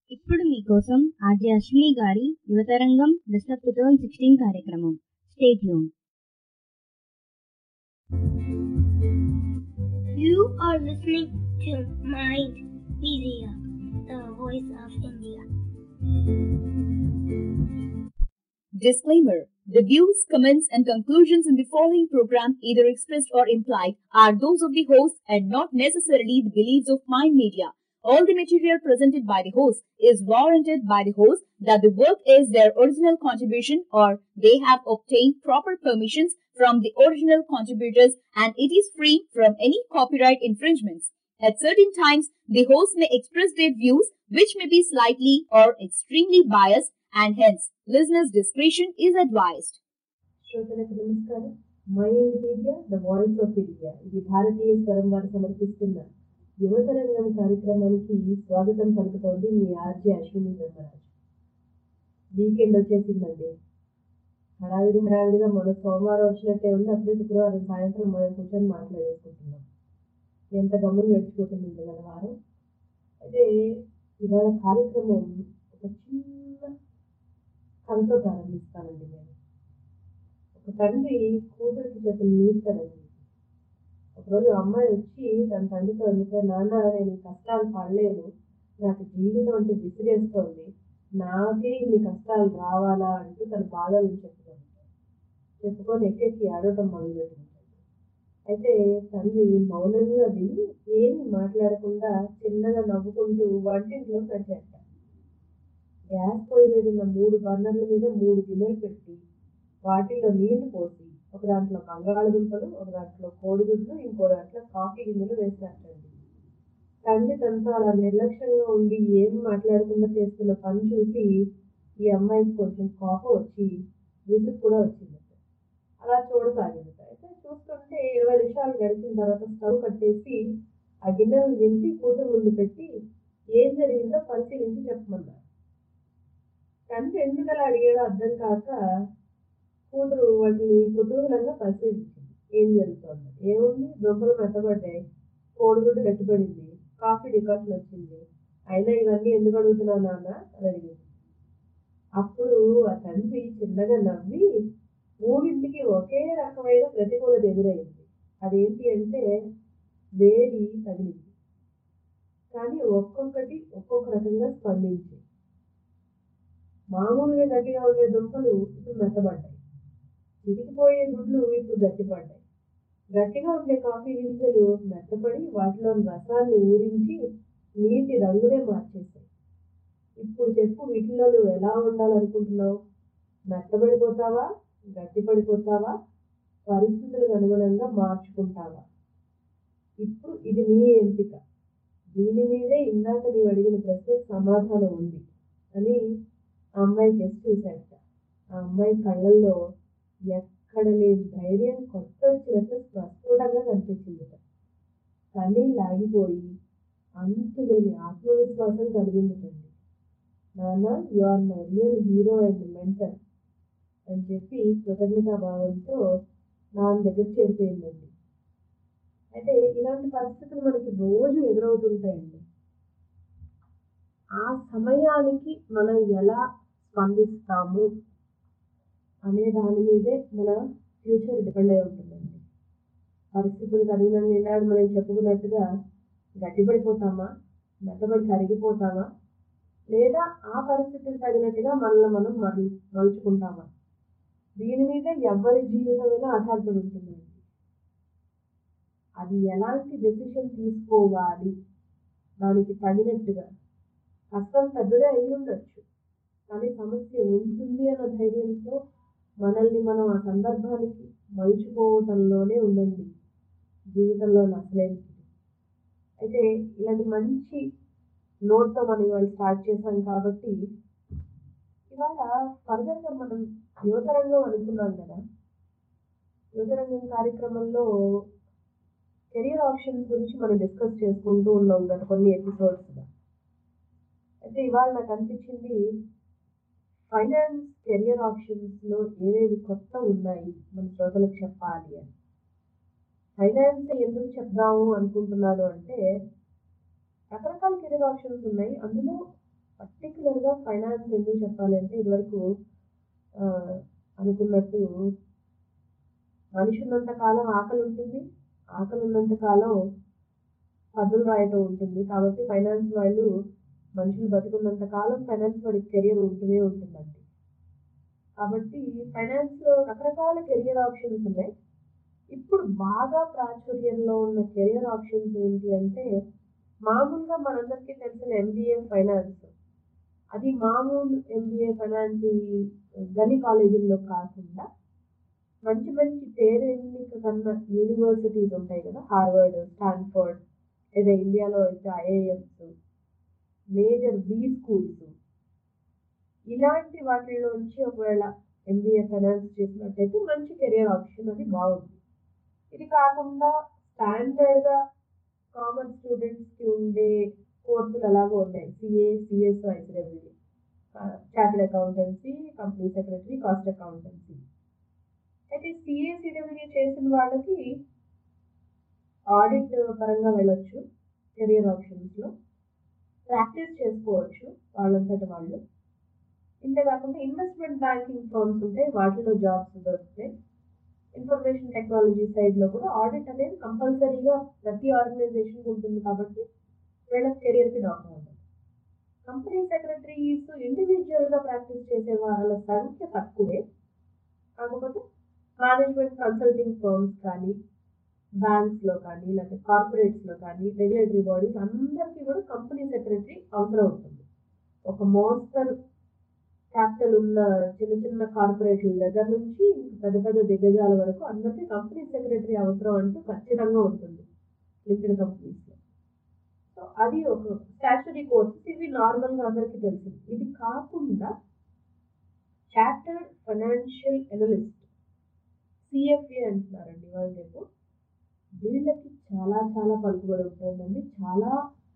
ఇప్పుడు మీకోసం ఆర్జే అశ్విని గారి యువతరంగం దశ టూ థౌజండ్ సిక్స్టీన్ కార్యక్రమం స్టేట్ యూన్ You are listening to Mind Media, the voice of India. Disclaimer The views, comments, and conclusions in the following program, either expressed or implied, are those of the host and not necessarily the beliefs of Mind Media. All the material presented by the host is warranted by the host that the work is their original contribution or they have obtained proper permissions from the original contributors and it is free from any copyright infringements. At certain times, the host may express their views which may be slightly or extremely biased and hence listeners' discretion is advised. శ్రోతలకు నమస్కారం my media the voice of India ఇది భారతీయ స్వరం వారు సమర్పిస్తున్న యువతరంగం కార్యక్రమానికి స్వాగతం పలుకుతోంది మీ ఆర్జే అశ్విని బ్రహ్మరాజు వీకెండ్ వచ్చేసిందండి హడావిడి హడావిడిగా మన సోమవారం వచ్చినట్టే ఉంది అప్పుడే శుక్రవారం సాయంత్రం మనం కూర్చొని మాట్లాడేసుకుంటున్నాం ఎంత గమనం గడిచిపోతుంది గల వారం అయితే ఇవాళ కార్యక్రమం ఒక చిన్న కథతో ప్రారంభిస్తానండి నేను ఒక తండ్రి కూతురికి చెప్పిన నీతి కదండి ఒకరోజు అమ్మాయి వచ్చి తన తండ్రితో అందుకే నాన్న నేను ఈ కష్టాలు పడలేను నాకు జీవితం అంటే విసిరేస్తోంది నాకే ఇన్ని కష్టాలు రావాలా అంటూ తన బాధలను చెప్పుకుంది చెప్పుకొని ఎక్కెక్కి ఆడటం మొదలుపెట్టింది అయితే తండ్రి మౌనంగా విని ఏమి మాట్లాడకుండా చిన్నగా నవ్వుకుంటూ వంటింట్లో పెట్టేట గ్యాస్ పొయ్యి మీద ఉన్న మూడు బర్నర్ల మీద మూడు గిన్నెలు పెట్టి వాటిల్లో నీళ్లు పోసి ఒక దాంట్లో బంగాళదుంపలు ఒక దాంట్లో కోడిగుడ్లు ఇంకో దాంట్లో కాఫీ గింజలు వేసినట్టండి తండ్రి తనతో అలా నిర్లక్ష్యంగా ఉండి ఏం మాట్లాడకుండా చేస్తున్న పని చూసి ఈ అమ్మాయికి కొంచెం కోపం వచ్చి విసుగు కూడా వచ్చింది అలా చూడసాగింది అయితే చూస్తుంటే ఇరవై నిమిషాలు గడిచిన తర్వాత స్టవ్ కట్టేసి ఆ గిన్నెలను నింపి కూతురు ముందు పెట్టి ఏం జరిగిందో పరిశీలించి చెప్పమన్నారు తండ్రి ఎందుకు అలా అడిగాడో అర్థం కాక కూతురు వాటిని కుతూహలంగా పరిశీలించింది ఏం జరుగుతుంది ఏముంది దుంపలు మెత్తబడ్డాయి కోడిగుడ్డు గట్టిపడింది కాఫీ డికాషన్ వచ్చింది అయినా ఇవన్నీ ఎందుకు అడుగుతున్నావు నాన్న అని అడిగింది అప్పుడు ఆ తండ్రి చిన్నగా నవ్వి మూడింటికి ఒకే రకమైన ప్రతికూలత ఎదురైంది అదేంటి అంటే వేడి తగిలింది కానీ ఒక్కొక్కటి ఒక్కొక్క రకంగా స్పందించి మామూలుగా గట్టిగా ఉండే దుంపలు ఇప్పుడు మెత్తబడ్డాయి చిరిగిపోయే గుడ్లు ఇప్పుడు గట్టిపడ్డాయి గట్టిగా ఉండే కాఫీ గింజలు మెత్తపడి వాటిలోని రసాన్ని ఊరించి నీటి రంగునే మార్చేశాయి ఇప్పుడు చెప్పు వీటిలో నువ్వు ఎలా ఉండాలనుకుంటున్నావు మెత్తబడిపోతావా గట్టిపడిపోతావా పరిస్థితులకు అనుగుణంగా మార్చుకుంటావా ఇప్పుడు ఇది నీ ఎంపిక దీని మీదే ఇందాక నీవు అడిగిన ప్రశ్నకు సమాధానం ఉంది అని ఆ అమ్మాయి గెస్ట్ చూశాట ఆ అమ్మాయి కళ్ళల్లో ఎక్కడ లేని ధైర్యం కొత్త వచ్చినట్టు ప్రస్ఫుటంగా కనిపించింది కానీ లాగిపోయి అంతులేని ఆత్మవిశ్వాసం కలిగిందిటండి నాన్న you are my real hero and mentor అని చెప్పి కృతజ్ఞతా భావంతో నాన్న దగ్గర చేరిపోయిందండి అయితే ఇలాంటి పరిస్థితులు మనకి రోజు ఎదురవుతుంటాయండి ఆ సమయానికి మనం ఎలా స్పందిస్తాము అనే దాని మీదే మన ఫ్యూచర్ డిపెండ్ అయి ఉంటుందండి పరిస్థితులకు అనుగుణంగా ఈనాడు మనం చెప్పుకున్నట్టుగా గట్టిపడిపోతామా మెత్తబడి కరిగిపోతామా లేదా ఆ పరిస్థితికి తగినట్టుగా మనల్ని మనం మరలి మలుచుకుంటామా దీని మీద ఎవరి జీవితమైనా ఆధారపడి ఉంటుందండి అది ఎలాంటి డెసిషన్ తీసుకోవాలి దానికి తగినట్టుగా కష్టం పెద్దదే అయి ఉండొచ్చు కానీ సమస్య ఉంటుంది అన్న ధైర్యంతో మనల్ని మనం ఆ సందర్భానికి మలుచుకోవటంలోనే ఉందండి జీవితంలో అసలేంటి అయితే ఇలాంటి మంచి నోట్తో మనం ఇవాళ స్టార్ట్ చేసాం కాబట్టి ఇవాళ ఫర్దర్గా మనం యువతరంగం అనుకున్నాం కదా యువతరంగం కార్యక్రమంలో కెరియర్ ఆప్షన్స్ గురించి మనం డిస్కస్ చేసుకుంటూ ఉన్నాం గత కొన్ని ఎపిసోడ్స్గా అయితే ఇవాళ నాకు అనిపించింది ఫైనాన్స్ కెరియర్ ఆప్షన్స్లో ఏవేవి కొత్త ఉన్నాయి మన శ్రోతలకు చెప్పాలి అని ఫైనాన్స్ ఎందుకు చెప్దాము అనుకుంటున్నాను అంటే రకరకాల కెరీర్ ఆప్షన్స్ ఉన్నాయి అందులో పర్టికులర్ పర్టికులర్గా ఫైనాన్స్ ఎందుకు చెప్పాలంటే ఇదివరకు ఆ, అనుకున్నట్టు మనిషి ఉన్నంత కాలం ఆకలి ఉంటుంది ఆకలి ఉన్నంత కాలం పదులు రాయటం ఉంటుంది కాబట్టి ఫైనాన్స్ వాళ్ళు మనుషులు బతుకున్నంత కాలం ఫైనాన్స్ వాడికి కెరియర్ ఉంటూనే ఉంటుందండి కాబట్టి ఫైనాన్స్లో రకరకాల కెరియర్ ఆప్షన్స్ ఉన్నాయి ఇప్పుడు బాగా ప్రాచుర్యంలో ఉన్న కెరియర్ ఆప్షన్స్ ఏంటి అంటే మామూలుగా మనందరికీ తెలిసిన ఎంబీఏ ఫైనాన్స్ అది మామూలు ఎంబీఏ ఫైనాన్స్ ఈ గలీ కాలేజీల్లో కాకుండా మంచి మంచి పేరెన్నిక కన్నా యూనివర్సిటీస్ ఉంటాయి కదా హార్వర్డ్ స్టాన్ఫర్డ్ లేదా ఇండియాలో అయితే ఐఐఎంస్ మేజర్ బీ స్కూల్స్ ఇలాంటి వాటిల్లోంచి ఒకవేళ ఎంబీఏ ఫైనాన్స్ చేసినట్టయితే మంచి కెరియర్ ఆప్షన్ అది బాగుంది ఇది కాకుండా స్టాండర్డ్గా కామన్ స్టూడెంట్స్కి ఉండే కోర్సులు ఎలాగో ఉన్నాయి CA CS ICW chartered accountancy company secretary cost accountancy అయితే సిఏ సిడబ్ల్యూ చేసిన వాళ్ళకి ఆడిట్ పరంగా వెళ్ళొచ్చు కెరియర్ ఆప్షన్స్లో ప్రాక్టీస్ చేసుకోవచ్చు వాళ్ళంతటి వాళ్ళు ఇంతే కాకుండా ఇన్వెస్ట్మెంట్ బ్యాంకింగ్ ఫర్మ్స్ ఉంటాయి వాటిలో జాబ్స్ దొరుకుతాయి ఇన్ఫర్మేషన్ టెక్నాలజీ సైడ్లో కూడా ఆడిట్ అనేది కంపల్సరీగా ప్రతి ఆర్గనైజేషన్కి ఉంటుంది కాబట్టి వీళ్ళకి కెరియర్కి డాక్టర్ ఉంటుంది కంపెనీ సెక్రటరీస్ ఇండివిజువల్గా ప్రాక్టీస్ చేసే వాళ్ళ సంఖ్య తక్కువే కాకపోతే మేనేజ్మెంట్ కన్సల్టింగ్ ఫర్మ్స్ కానీ బ్యాంక్స్లో కానీ లేకపోతే కార్పొరేట్స్లో కానీ రెగ్యులేటరీ బాడీస్ అందరికీ కూడా కంపెనీ సెక్రటరీ అవసరం ఉంటుంది ఒక మోస్తరు క్యాపిటల్ ఉన్న చిన్న చిన్న కార్పొరేట్ల దగ్గర నుంచి పెద్ద పెద్ద దిగ్గజాల వరకు అందరికీ కంపెనీ సెక్రటరీ అవసరం అంటూ ఖచ్చితంగా ఉంటుంది లిమిటెడ్ కంపెనీస్లో సో అది ఒక స్టాచ్యురీ కోర్సెస్ ఇవి నార్మల్గా అందరికీ తెలిసింది ఇది కాకుండా చార్టర్డ్ ఫైనాన్షియల్ అనలిస్ట్ సిఎఫ్ఏ అంటున్నారండి వాళ్ళు రేపు వీళ్ళకి చాలా చాలా పలుకుబడి ఉంటుందండి చాలా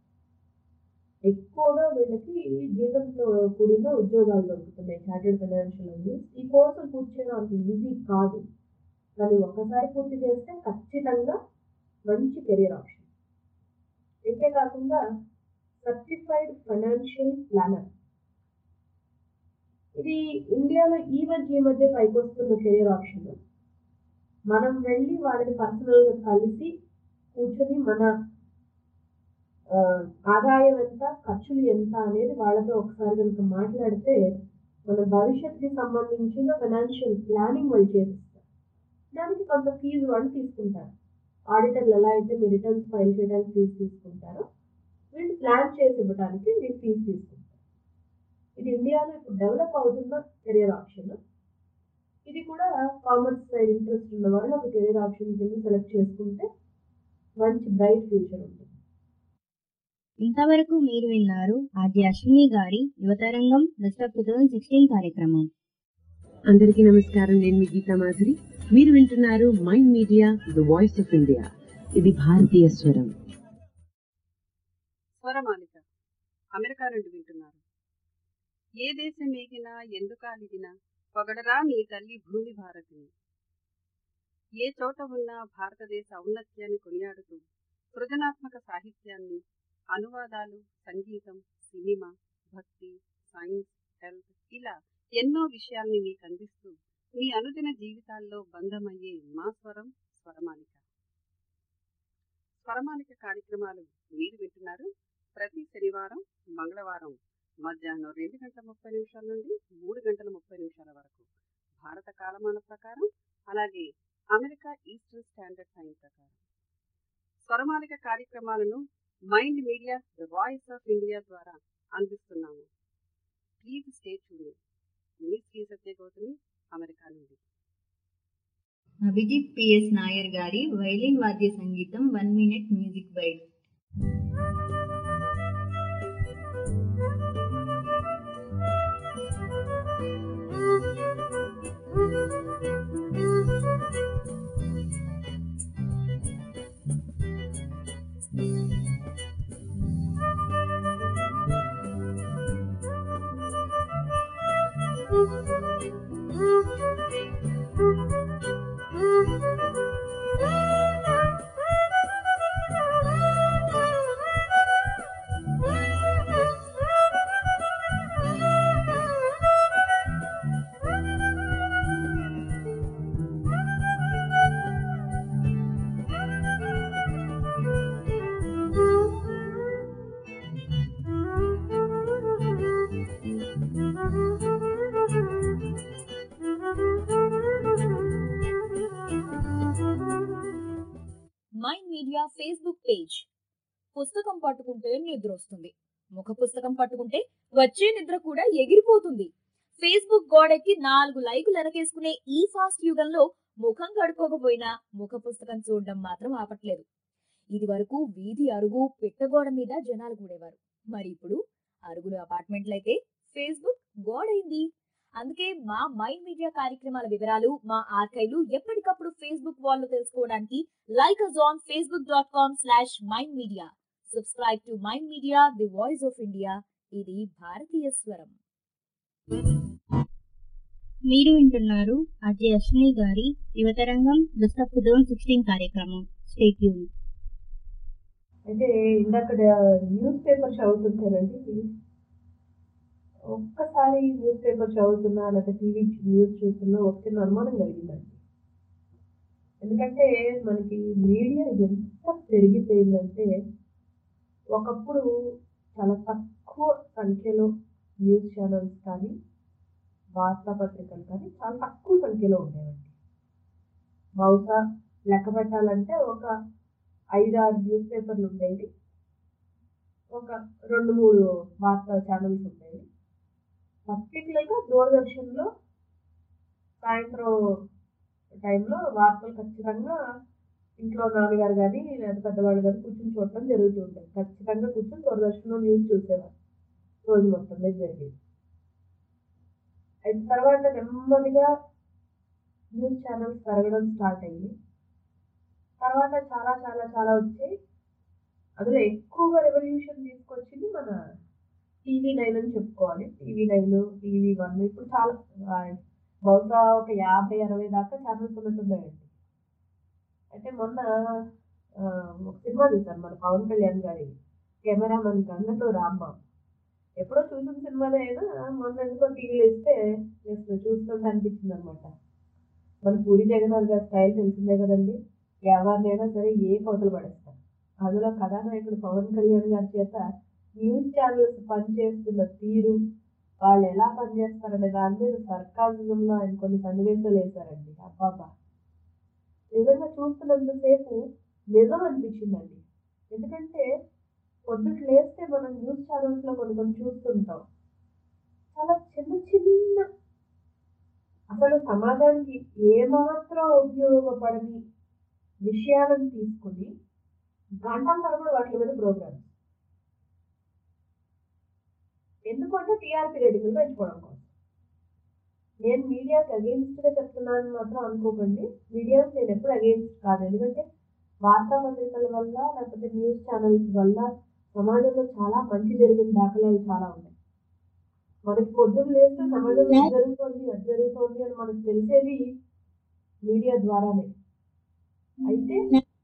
ఎక్కువగా వీళ్ళకి జీతంతో కూడిన ఉద్యోగాలు దొరుకుతున్నాయి చార్టెడ్ ఫైనాన్షియల్ అనలిస్ట్ ఈ కోర్సులు పూర్తి చేయడం అంత ఈజీ కాదు కానీ ఒక్కసారి పూర్తి చేస్తే ఖచ్చితంగా మంచి కెరియర్ ఆప్షన్ ఇంతే కాకుండా సర్టిఫైడ్ ఫైనాన్షియల్ ప్లానర్ ఇది ఇండియాలో ఈ మధ్య ఈ మధ్య పైకి వస్తున్న కెరియర్ ఆప్షన్ మనం వెళ్ళి వాళ్ళని పర్సనల్గా కలిసి కూర్చొని మన ఆ, ఆదాయం ఎంత ఖర్చులు ఎంత అనేది వాళ్ళతో ఒకసారి కనుక మాట్లాడితే మన భవిష్యత్తుకి సంబంధించిన ఫైనాన్షియల్ ప్లానింగ్ వాళ్ళు చేసిస్తారు దానికి కొంత ఫీజు వాళ్ళు తీసుకుంటారు ఆడిటర్లు ఎలా అయితే మీ రిటర్న్స్ ఫైల్ చేయడానికి ఫీజు తీసుకుంటారో వీళ్ళు ప్లాన్ చేసి ఇవ్వడానికి మీరు ఫీజు తీసుకుంటారు ఇది ఇండియాలో ఇప్పుడు డెవలప్ అవుతున్న కెరియర్ ఆప్షన్ ఇది కూడా కామర్స్ సైడ్ ఇంట్రెస్ట్ ఉన్న వాళ్ళు ఒక కెరీర్ ఆప్షన్ కింద సెలెక్ట్ చేసుకుంటే మంచి బ్రైట్ ఫ్యూచర్ ఉంటుంది ఇంతవరకు మీరు విన్నారు ఆర్జే అశ్విని గారి యువతరంగం best of two thousand sixteen కార్యక్రమం అందరికీ నమస్కారం నేను మీ గీతా మాధురి మీరు వింటున్నారు mind media the voice of India ఇది భారతీయ స్వరం స్వరమాలిక అమెరికా నుండి వింటున్నారు ఏ దేశం ఏగినా ఎందుకాలిగినా పొగడరా నీ తల్లి భూమి భారతిని ఏ చోట ఉన్నా భారతదేశ ఔన్నత్యాన్ని కొనియాడుతూ సృజనాత్మక సాహిత్యాన్ని అనువాదాలు సంగీతం సినిమా భక్తి సైన్స్ హెల్త్ ఇలా ఎన్నో విషయాల్ని మీకు అందిస్తూ మీ అనుదిన జీవితాల్లో బంధమయ్యే మా స్వరం స్వరమాలిక స్వరమాలిక కార్యక్రమాలు మీరు వింటున్నారు ప్రతి శనివారం మంగళవారం మధ్యాహ్నం రెండు గంటల ముప్పై నిమిషాల నుండి మూడు గంటల ముప్పై నిమిషాల వరకు భారత కాలమాన ప్రకారం అలాగే అమెరికా ఈస్టర్న్ స్టాండర్డ్ టైం ప్రకారం స్వరమాలిక కార్యక్రమాలను mind media the voice of India ద్వారా అందిస్తున్నాము ప్లీజ్ స్టే ట్యూన్ మీ శ్రీ సత్యగౌతమి అమెరికా నుండి అభిజిత్ పిఎస్ నాయర్ గారి వైలిన్ వాద్య సంగీతం one minute music byte Thank you. Facebook page పుస్తకం పట్టుకుంటే నిద్ర వస్తుంది ముఖ పుస్తకం పట్టుకుంటే వచ్చే నిద్ర కూడా ఎగిరిపోతుంది ఫేస్బుక్ గోడెక్కి నాలుగు లైకులు వెనకేసుకునే ఈ ఫాస్ట్ యుగంలో ముఖం కడుక్కోకపోయినా ముఖ పుస్తకం చూడడం మాత్రం ఆపట్లేదు ఇది వరకు వీధి అరుగు పిట్టగోడ మీద జనాలు కూడేవారు మరి ఇప్పుడు అరుగులు అపార్ట్మెంట్లయితే ఫేస్బుక్ గోడైంది అందుకే మా మైండ్ మీడియా కార్యక్రమాల వివరాలు మా ఆర్కైవ్లు ఎప్పటికప్పుడు ఫేస్బుక్ వాల్లో తెలుసుకోవడానికి like us on Facebook dot com slash mind media subscribe to mind media the voice of India ఇది భారతీయ స్వరం మీరు వింటున్నారు అజయ్ అశ్విని గారి Yuvatarangam best of two thousand sixteen కార్యక్రమం స్టేట్ యూన్ అయితే ఇందాక న్యూస్ పేపర్ చదువుతుంటారండి ఒక్కసారి న్యూస్ పేపర్ చదువుతున్నా లేకపోతే టీవీ న్యూస్ చూస్తున్నా ఒక చిన్న అనుమానం కలిగిందండి ఎందుకంటే మనకి మీడియా ఎంత పెరిగిపోయిందంటే ఒకప్పుడు చాలా తక్కువ సంఖ్యలో న్యూస్ ఛానల్స్ కానీ వార్తాపత్రికలు కానీ చాలా తక్కువ సంఖ్యలో ఉండేవండి బహుశా లెక్క పెట్టాలంటే ఒక ఐదు ఆరు న్యూస్ పేపర్లు ఉండేవి ఒక రెండు మూడు వార్తా ఛానల్స్ ఉండేవి పర్టికులర్గా దూరదర్శన్లో సాయంత్రం టైంలో వార్తలు ఖచ్చితంగా ఇంట్లో నాన్నగారు కానీ లేదా పెద్దవాళ్ళు కానీ కూర్చొని చూడటం జరుగుతూ ఉంటుంది ఖచ్చితంగా కూర్చొని దూరదర్శన్లో న్యూస్ చూసేవారు రోజు మొత్తం మీద జరిగేది అయితే తర్వాత నెమ్మదిగా న్యూస్ ఛానల్స్ పెరగడం స్టార్ట్ అయ్యి తర్వాత చాలా చాలా చాలా వచ్చాయి అందులో ఎక్కువగా రెవల్యూషన్ తీసుకొచ్చింది మన టీవీ నైన్ అని చెప్పుకోవాలి టీవీ నైన్ టీవీ వన్ ఇప్పుడు చాలా ఆ, బహుశా ఒక యాభై అరవై దాకా ఛానల్స్ ఉన్నట్టున్నాయండి అయితే మొన్న ఆ, ఒక సినిమా చూసాను మన పవన్ కళ్యాణ్ గారి కెమెరామెన్ గంగతో రాంబాబు ఎప్పుడో చూసిన సినిమానే అయినా మొన్న ఎందుకో టీవీలో ఇస్తే జస్ట్ చూస్తుంటే అనిపించింది అనమాట మన పూరి జగన్నాథ్ గారి స్టైల్ తెలిసిందే కదండి ఎవరినైనా సరే ఏ కోతలు పడేస్తారు అందులో కథానాయకుడు పవన్ కళ్యాణ్ గారి చేత న్యూస్ ఛానల్స్ పనిచేస్తున్న తీరు వాళ్ళు ఎలా పనిచేస్తారనే దాని మీద సర్కాజంలో ఆయన కొన్ని సన్నివేశాలు వేశారండి అబ్బాబా నిజంగా చూస్తున్నంతసేపు నిజం అనిపించిందండి ఎందుకంటే పొద్దుట లేస్తే మనం న్యూస్ ఛానల్స్లో కొన్ని కొన్ని చూస్తుంటాం చాలా చిన్న చిన్న అసలు సమాజానికి ఏమాత్రం ఉపయోగపడని విషయాలను తీసుకుని గంటల తరబడి వాటి మీద ప్రోగ్రామ్స్ ఎందుకంటే టీఆర్పీ రేటింగ్లు పెంచుకోవడం కోసం నేను మీడియాకి అగేన్స్ట్గా చెప్తున్నాను మాత్రం అనుకోకండి మీడియాకి నేను ఎప్పుడు అగేన్స్ట్ కాదు ఎందుకంటే వార్తాపత్రికల వల్ల లేకపోతే న్యూస్ ఛానల్స్ వల్ల సమాజంలో చాలా మంచి జరిగిన దాఖలాలు చాలా ఉన్నాయి మనకి పొద్దున్న లేస్తే సమాజంలో ఇది జరుగుతోంది అది జరుగుతోంది అని మనకు తెలిసేది మీడియా ద్వారానే అయితే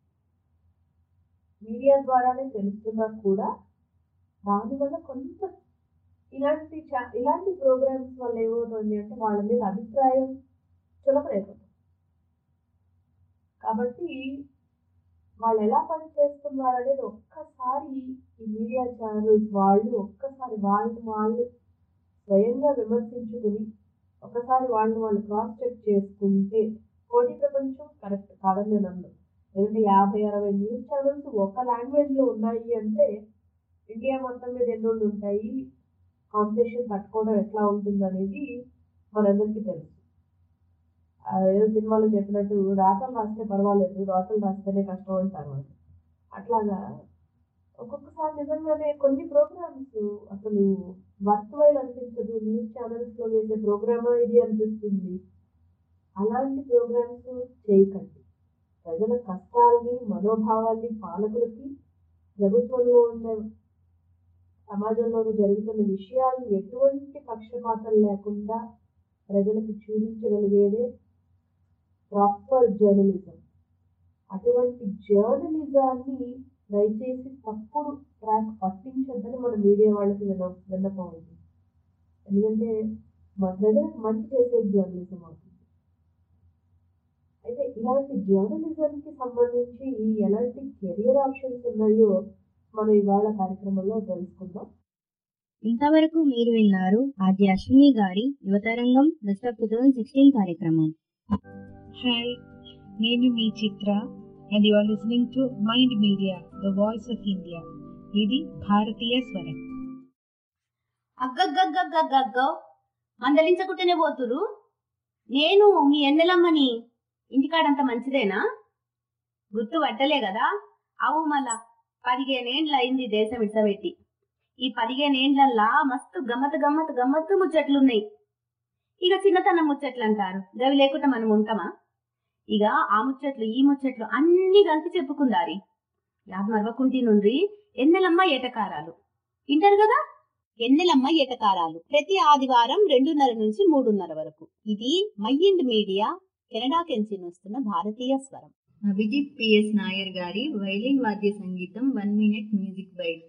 మీడియా ద్వారానే తెలుస్తున్నా కూడా దానివల్ల కొంత ఇలాంటి చా- ఇలాంటి ప్రోగ్రామ్స్ వల్ల ఏమవుతుంది అంటే వాళ్ళ మీద అభిప్రాయం చులకనైపోతుంది కాబట్టి వాళ్ళు ఎలా పనిచేస్తున్నారు అనేది ఒక్కసారి ఈ మీడియా ఛానల్స్ వాళ్ళు ఒక్కసారి వాళ్ళని వాళ్ళు స్వయంగా విమర్శించుకుని ఒకసారి వాళ్ళని వాళ్ళు క్రాస్ చెక్ చేసుకుంటే పోటీ ప్రపంచం కరెక్ట్ కాదని నేను అన్నాను ఎందుకంటే యాభై అరవై న్యూస్ ఛానల్స్ ఒక లాంగ్వేజ్లో ఉన్నాయి అంటే ఇండియా మొత్తం మీద ఎన్ని ఉంటాయి కాంపిటీషన్ తట్టుకోవడం ఎట్లా ఉంటుంది అనేది మనందరికీ తెలుసు ఆ ఏదో సినిమాలో చెప్పినట్టు రాతలు రాస్తే పర్వాలేదు రాతలు రాస్తేనే కష్టం అంటారు వాళ్ళు అట్లాగా ఒక్కొక్కసారి నిజంగానే కొన్ని ప్రోగ్రామ్స్ అసలు వర్త్ వైల్ అనిపించదు న్యూస్ ఛానల్స్లో వేసే ప్రోగ్రామ్ ఇది అనిపిస్తుంది అలాంటి ప్రోగ్రామ్స్ చేయకండి ప్రజల కష్టాలని మనోభావాల్ని పాలకులకి ప్రభుత్వంలో ఉండే సమాజంలోనూ జరుగుతున్న విషయాలను ఎటువంటి పక్షపాతం లేకుండా ప్రజలకు చూపించగలిగేదే ప్రాపర్ జర్నలిజం అటువంటి జర్నలిజాన్ని దయచేసి తప్పుడు ట్రాక్ పట్టించొద్దని మన మీడియా వాళ్ళకి విన విన్నపం ఉంది ఎందుకంటే మా ప్రజలకు మంచి చేసే జర్నలిజం అవుతుంది అయితే ఇలాంటి జర్నలిజంకి సంబంధించి ఎలాంటి కెరియర్ ఆప్షన్స్ ఉన్నాయో మనం ఇవాళ కార్యక్రమంలో తెలుసుకుందాం ఇంతవరకు మీరు విన్నారు ఆర్జే అశ్విని గారి యువతరంగం దసరా టూ థౌజండ్ సిక్స్టీన్ కార్యక్రమం హాయ్ నేను మీ చిత్ర and you are listening to Mind Media, the voice of India. ఇది భారతీయ స్వరం అగ్గగ్గగ్గగ్గగ్గో మందలించకుంటేనే పోతురు నేను మీ ఎన్నెలమ్మని ఇంటికాడంత మంచిదేనా గుర్తు పట్టలే కదా అవు మళ్ళా పదిహేనేండ్ల అయింది దేశం ఇడ్సబెట్టి ఈ పదిహేనేండ్లల్లా మస్తు గమ్మత్ గమ్మత్ గమ్మత్తు ముచ్చట్లున్నాయి ఇక చిన్నతనం ముచ్చట్లు అంటారు గవి లేకుండా మనం ఉంటామా ఇక ఆ ముచ్చట్లు ఈ ముచ్చట్లు అన్ని కలిపి చెప్పుకుందారి యాద్ మరవకుంటి నుండి ఎన్నెలమ్మ ఏటకారాలు వింటారు కదా ఎన్నెలమ్మ ఎటకారాలు ప్రతి ఆదివారం రెండున్నర నుంచి మూడున్నర వరకు ఇది మైండ్ మీడియా కెనడా కెంచి వస్తున్న భారతీయ స్వరం అభిజిత్ పిఎస్ నాయర్ గారి వైలిన్ వాద్య సంగీతం one minute music byte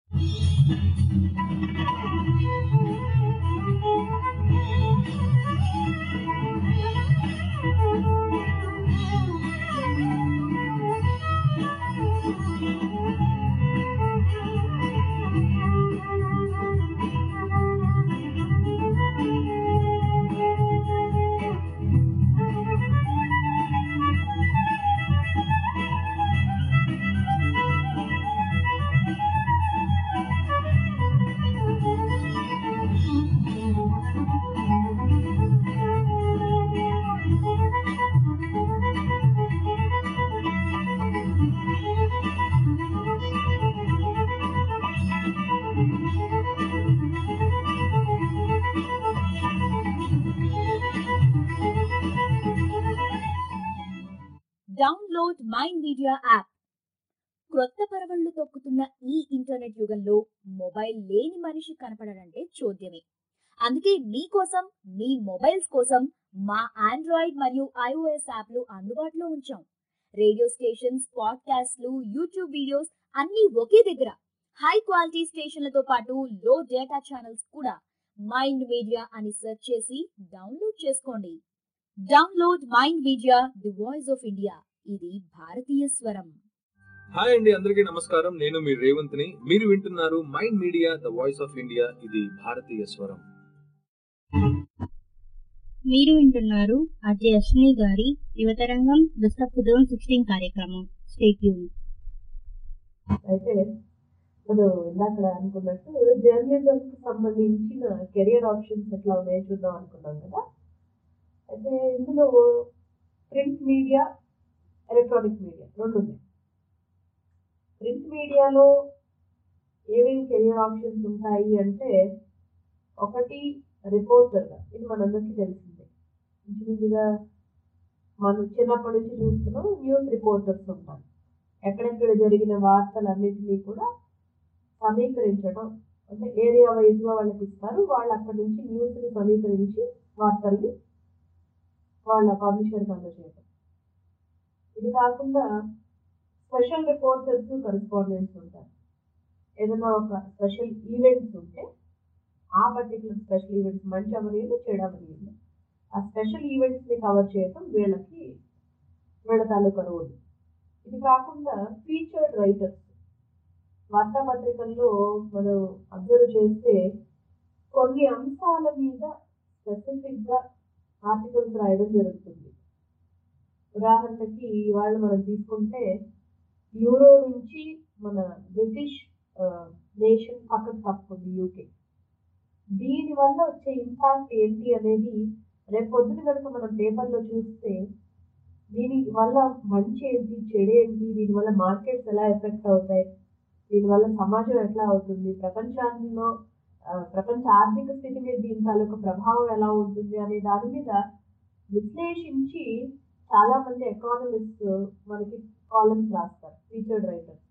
download mind media app క్రొత్త పరవళ్లు తొక్కుతున్న ఈ ఇంటర్నెట్ యుగంలో మొబైల్ లేని మనిషి కనపడడంటే చూద్యమే అందుకే మీకోసం మీ మొబైల్స్ కోసం మా ఆండ్రాయిడ్ మరియు ఐఓఎస్ యాప్లు అందుబాటులో ఉంచాం రేడియో స్టేషన్స్ పాడ్కాస్ట్లు యూట్యూబ్ వీడియోస్ అన్నీ ఒకే దగ్గర హై క్వాలిటీ స్టేషన్లతో పాటు లో డేటా ఛానల్స్ కూడా మైండ్ మీడియా అని సెర్చ్ చేసి డౌన్లోడ్ చేసుకోండి download mind media the voice of India ఇది భారతీయ స్వరం హాయ్ అండి అందరికీ నమస్కారం నేను మీ రేవంత్ని మీరు వింటున్నారు mind media the voice of India ఇది భారతీయ స్వరం మీరు వింటున్నారు అజయ్ అశ్విని గారి యువతరంగం దస్తపుదం సిక్స్టీన్ కార్యక్రమం స్టేట్యూన్ అయితే మనం ఇందాక అనుకున్నట్టు జర్నలిజం కి సంబంధించిన కెరియర్ ఆప్షన్స్ ఎట్లా ఉన్నాయో చూద్దాం అనుకున్నాం కదా అయితే ఇందులో ప్రింట్ మీడియా ఎలక్ట్రానిక్ మీడియా రెండు ఉన్నాయి ప్రింట్ మీడియాలో ఏమేమి కెరియర్ ఆప్షన్స్ ఉంటాయి అంటే ఒకటి రిపోర్టర్గా ఇది మనందరికీ తెలిసిందే ఇంచుమించుగా మనం చిన్నప్పటి నుంచి చూస్తున్నాం న్యూస్ రిపోర్టర్స్ ఉంటారు ఎక్కడెక్కడ జరిగిన వార్తలన్నింటినీ కూడా సమీకరించడం అంటే ఏరియా వైజ్గా వాళ్ళకి ఇస్తారు వాళ్ళు అక్కడి నుంచి న్యూస్ని సమీకరించి వార్తల్ని వాళ్ళ పబ్లిషర్కి అందజేయడం ఇది కాకుండా స్పెషల్ రిపోర్టర్స్ కరెస్పాండెంట్స్ ఉంటారు ఏదైనా ఒక స్పెషల్ ఈవెంట్స్ ఉంటే ఆ పర్టికులర్ స్పెషల్ ఈవెంట్స్ మంచి అవనీయులు చెడు అవనీయులు ఆ స్పెషల్ ఈవెంట్స్ని కవర్ చేయడం వీళ్ళకి వీళ్ళ తాలూకా రోల్ ఇది కాకుండా ఫీచర్డ్ రైటర్స్ వార్తాపత్రికల్లో మనం అబ్జర్వ్ చేస్తే కొన్ని అంశాల మీద స్పెసిఫిక్గా ఆర్టికల్స్ రాయడం జరుగుతుంది ఉదాహరణకి ఇవాళ మనం తీసుకుంటే యూరో నుంచి మన బ్రిటిష్ నేషన్ పక్కకు తప్పుకుంది యూకే దీనివల్ల వచ్చే ఇంపాక్ట్ ఏంటి అనేది రేపు పొద్దున కనుక మనం పేపర్లో చూస్తే దీని వల్ల మంచి ఏంటి చెడు ఏంటి దీనివల్ల మార్కెట్స్ ఎలా ఎఫెక్ట్ అవుతాయి దీనివల్ల సమాజం ఎట్లా అవుతుంది ప్రపంచంలో ఆ, ప్రపంచ ఆర్థిక స్థితి మీద దీని తాలూకు ప్రభావం ఎలా ఉంటుంది అనే దాని మీద విశ్లేషించి చాలా మంది ఎకానమిస్ట్ మనకి కాలమ్స్ రాస్తారు ఫీచర్డ్ రైటర్స్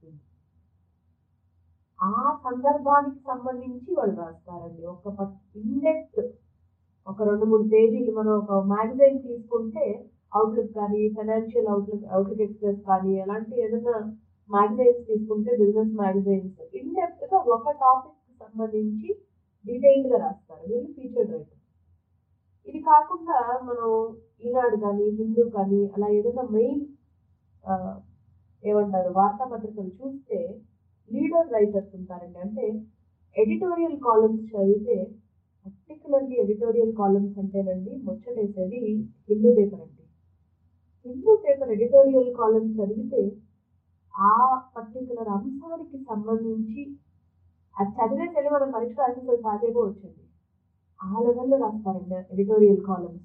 ఆ సందర్భానికి సంబంధించి వాళ్ళు రాస్తారండి ఒక ఇండెక్ట్ ఒక రెండు మూడు పేజీలు మనం ఒక మ్యాగజైన్ తీసుకుంటే అవుట్లుక్ కానీ ఫైనాన్షియల్ అవుట్లుక్ అవుట్లుక్ ఎక్స్ప్రెస్ కానీ అలాంటి ఏదైనా మ్యాగజైన్స్ తీసుకుంటే బిజినెస్ మ్యాగజైన్స్ ఇండెప్త్ గా ఒక టాపిక్ సంబంధించి డీటెయిల్డ్ గా రాస్తారు వీళ్ళు ఫీచర్డ్ రైటర్ ఇది కాకుండా మనం ఈనాడు కానీ హిందూ కానీ అలా ఏదైనా మెయిన్ ఏమంటారు వార్తాపత్రికలు చూస్తే లీడర్ రైటర్స్ ఉంటారండి అంటే ఎడిటోరియల్ కాలమ్స్ చదివితే పర్టికులర్లీ ఎడిటోరియల్ కాలమ్స్ అంటేనండి ముచ్చటేసేది హిందూ పేపర్ అండి హిందూ పేపర్ ఎడిటోరియల్ కాలం చదివితే ఆ పర్టికులర్ అంశానికి సంబంధించి అది చదివే చదివి మనం పరీక్ష రాసేసరికి పాస్ వచ్చింది ఆ లెవెల్లో రాస్తారండి ఎడిటోరియల్ కాలమ్స్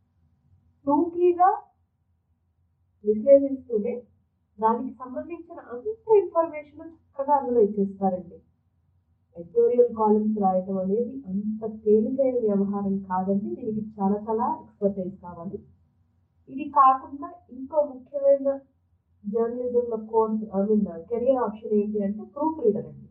టూకీగా విశ్లేషిస్తూనే దానికి సంబంధించిన అంత ఇన్ఫర్మేషన్ చక్కగా అందులో ఇచ్చేస్తారండి ఎడిటోరియల్ కాలమ్స్ రాయటం అనేది అంత తేలికైన వ్యవహారం కాదండి దీనికి చాలా చాలా ఎక్స్పర్టైజ్ కావాలి ఇది కాకుండా ఇంకో ముఖ్యమైన జర్నలిజంలో course I mean career option ఏంటి అంటే ప్రూఫ్ రీడర్ అండి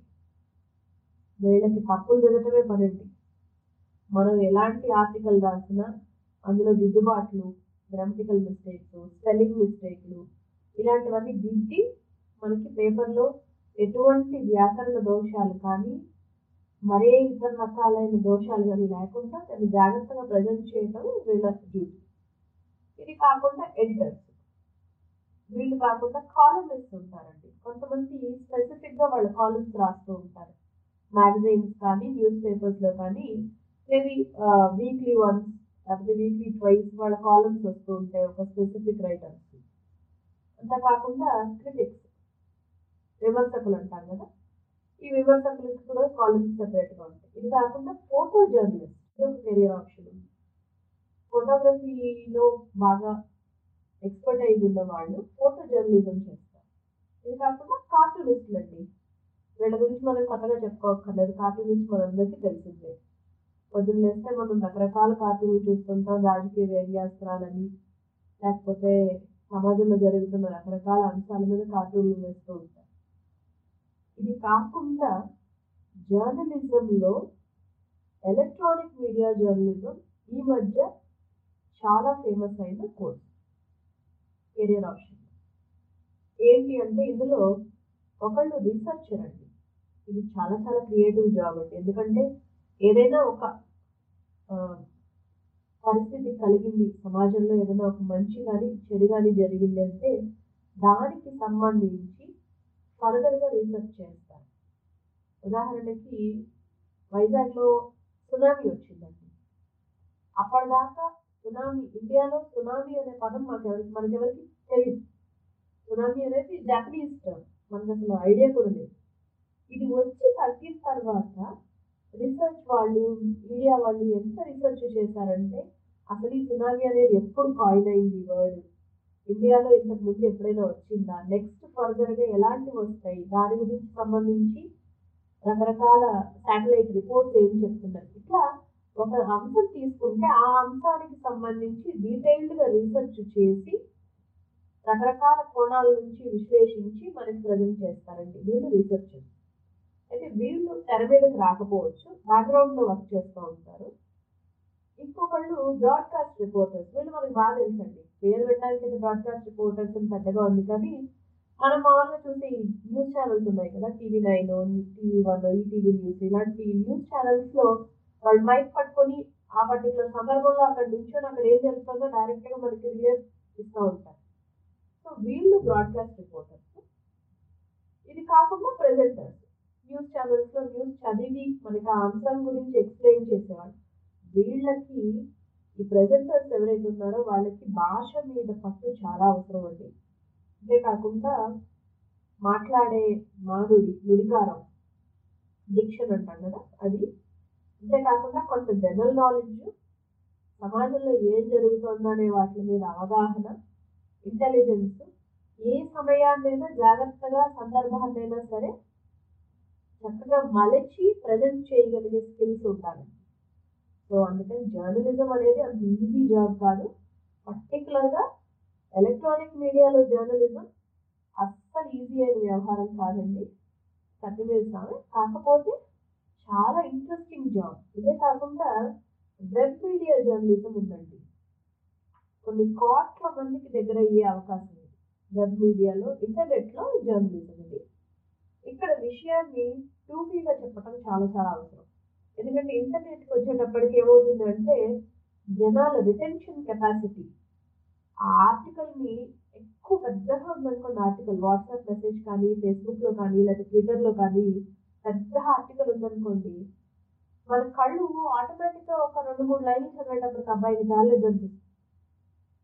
వీళ్ళకి తప్పులు దిగటమే పనండి మనం ఎలాంటి ఆర్టికల్ రాసినా అందులో దిద్దుబాట్లు గ్రామటికల్ మిస్టేక్స్ స్పెల్లింగ్ మిస్టేక్లు ఇలాంటివన్నీ దిద్ది మనకి పేపర్లో ఎటువంటి వ్యాకరణ దోషాలు కానీ మరే ఇతర రకాలైన దోషాలు కానీ లేకుండా దాన్ని జాగ్రత్తగా ప్రజెంట్ చేయడం వీళ్ళ డ్యూటీ ఇది కాకుండా ఎడిటర్స్ వీళ్ళు కాకుండా కాలమిస్ట్ ఉంటారండి కొంతమంది స్పెసిఫిక్గా వాళ్ళ కాలమ్స్ రాస్తూ ఉంటారు మ్యాగజైన్స్ కానీ న్యూస్ పేపర్స్లో కానీ మేబీ వీక్లీ వన్స్ లేకపోతే వీక్లీ ట్వైస్ వాళ్ళ కాలమ్స్ వస్తూ ఉంటాయి ఒక స్పెసిఫిక్ రైటర్స్ అంతా కాకుండా క్రిటిక్స్ విమర్శకులు అంటాం కదా ఈ విమర్శకులకి కూడా కాలమ్స్ సెపరేట్గా ఉంటాయి ఇది కాకుండా ఫోటో జర్నలిస్ట్ ఇది ఒక కెరియర్ ఆప్షన్ ఉంది ఫోటోగ్రఫీలో బాగా ఎక్స్పర్టైజ్ ఉన్న వాళ్ళు ఫోటో జర్నలిజం చేస్తారు ఇది కాకుండా కార్టూనిస్టులు అండి వీళ్ళ గురించి మనం కొత్తగా చెప్పుకోక్కర్లేదు కార్టూనిస్ట్ మనందరికీ తెలిసిందే పొద్దున్న లేస్తే మనం రకరకాల కార్టూన్లు చూస్తుంటాం రాజకీయ వ్యంగ్యాస్త్రాలని లేకపోతే సమాజంలో జరుగుతున్న రకరకాల అంశాల మీద కార్టూన్లు వేస్తూ ఉంటారు ఇది కాకుండా జర్నలిజంలో ఎలక్ట్రానిక్ మీడియా జర్నలిజం ఈ మధ్య చాలా ఫేమస్ అయిన కోర్స్ కెరియర్ ఆప్షన్ ఏంటి అంటే ఇందులో ఒకళ్ళు రీసెర్చర్ అండి ఇది చాలా చాలా క్రియేటివ్ జాబ్ అండి ఎందుకంటే ఏదైనా ఒక ఆ, పరిస్థితి కలిగింది సమాజంలో ఏదైనా ఒక మంచి కానీ చెడు కానీ జరిగింది అంటే దానికి సంబంధించి ఫర్దర్గా రీసెర్చ్ చేస్తారు ఉదాహరణకి వైజాగ్లో సునామీ వచ్చిందండి అప్పటిదాకా సునామీ ఇండియాలో సునామీ అనే పదం మాకెవరికి మనకెవరికి తెలియదు సునామీ అనేది జపనీస్ టర్మ్ మనకు అసలు ఐడియా కూడా లేదు ఇది వచ్చి తగ్గిన తర్వాత రీసెర్చ్ వాళ్ళు మీడియా వాళ్ళు ఎంత రీసెర్చ్ చేశారంటే అసలు ఈ సునామీ అనేది ఎప్పుడు కాయిన్ అయింది వర్డ్ ఇండియాలో ఇంతకు ముందు ఎప్పుడైనా వచ్చిందా నెక్స్ట్ ఫర్దర్గా ఎలాంటివి వస్తాయి దాని గురించి సంబంధించి రకరకాల శాటిలైట్ రిపోర్ట్స్ ఏం చెప్తున్నారు ఇట్లా ఒక అంశం తీసుకుంటే ఆ అంశానికి సంబంధించి డీటెయిల్డ్గా రీసెర్చ్ చేసి రకరకాల కోణాల నుంచి విశ్లేషించి మనకి ప్రజెంట్ చేస్తారండి వీళ్ళు రీసెర్చ్ అయితే వీళ్ళు తెర మీదకి రాకపోవచ్చు బ్యాక్గ్రౌండ్లో వర్క్ చేస్తూ ఉంటారు ఇంకొకళ్ళు బ్రాడ్కాస్ట్ రిపోర్టర్స్ వీళ్ళు మనకి బాగా తెలుసండి పేరు పెట్టడానికి అయితే బ్రాడ్కాస్ట్ రిపోర్టర్స్ అని పెద్దగా ఉంది కానీ మనం మామూలుగా చూసే న్యూస్ ఛానల్స్ ఉన్నాయి కదా TV nine TV one ETV news ఇలాంటి న్యూస్ ఛానల్స్ లో వాళ్ళు మైక్ పట్టుకొని ఆ పర్టికులర్ సందర్భంలో అక్కడ నుంచొని అక్కడ ఏం జరుగుతుందో డైరెక్ట్ గా మనకి రిలీజ్ ఇస్తూ ఉంటారు సో వీళ్ళు బ్రాడ్కాస్ట్ రిపోర్టర్స్ ఇది కాకుండా ప్రెజెంటర్స్ న్యూస్ ఛానల్స్ లో న్యూస్ చదివి మనకి ఆ అంశం గురించి ఎక్స్ప్లెయిన్ చేసేవాళ్ళు వీళ్ళకి ఈ ప్రెజెంటర్స్ ఎవరైతే ఉన్నారో వాళ్ళకి భాష మీద పట్టు చాలా అవసరం అండి అంతేకాకుండా మాట్లాడే మానుడి నుడికారం డిక్షన్ అంటాం కదా అది అంతేకాకుండా కొంత జనరల్ నాలెడ్జ్ సమాజంలో ఏం జరుగుతుందనే వాటి మీద అవగాహన ఇంటెలిజెన్స్ ఏ సమయాన్నైనా జాగ్రత్తగా సందర్భాన్నైనా సరే చక్కగా మలచి ప్రజెంట్ చేయగలిగే స్కిల్స్ ఉండాలి సో అందుకని జర్నలిజం అనేది అంత ఈజీ జాబ్ కాదు పర్టికులర్గా ఎలక్ట్రానిక్ మీడియాలో జర్నలిజం అస్సలు ఈజీ అయిన వ్యవహారం కాదండి కత్తిమీసామే కాకపోతే చాలా ఇంట్రెస్టింగ్ జాబ్ ఇదే కాకుండా వెబ్ మీడియా జర్నలిజం ఉందండి కొన్ని కోట్ల మందికి దగ్గర అయ్యే అవకాశం ఉంది వెబ్ మీడియాలో ఇంటర్నెట్లో జర్నలిజం ఇది ఇక్కడ విషయాన్ని టూబీగా చెప్పడం చాలా చాలా అవసరం ఎందుకంటే ఇంటర్నెట్కి వచ్చేటప్పటికి ఏమవుతుందంటే జనాల రిటెన్షన్ కెపాసిటీ ఆ ఆర్టికల్ని ఎక్కువ పెద్దగా ఉందనుకోండి ఆర్టికల్ వాట్సాప్ మెసేజ్ కానీ ఫేస్బుక్లో కానీ లేదా ట్విట్టర్లో కానీ పెద్ద ఆర్టికల్ ఉందనుకోండి మన కళ్ళు ఆటోమేటిక్గా ఒక రెండు మూడు లైన్లు చదివేటప్పటికి అబ్బాయికి రాలేదు అనిపిస్తుంది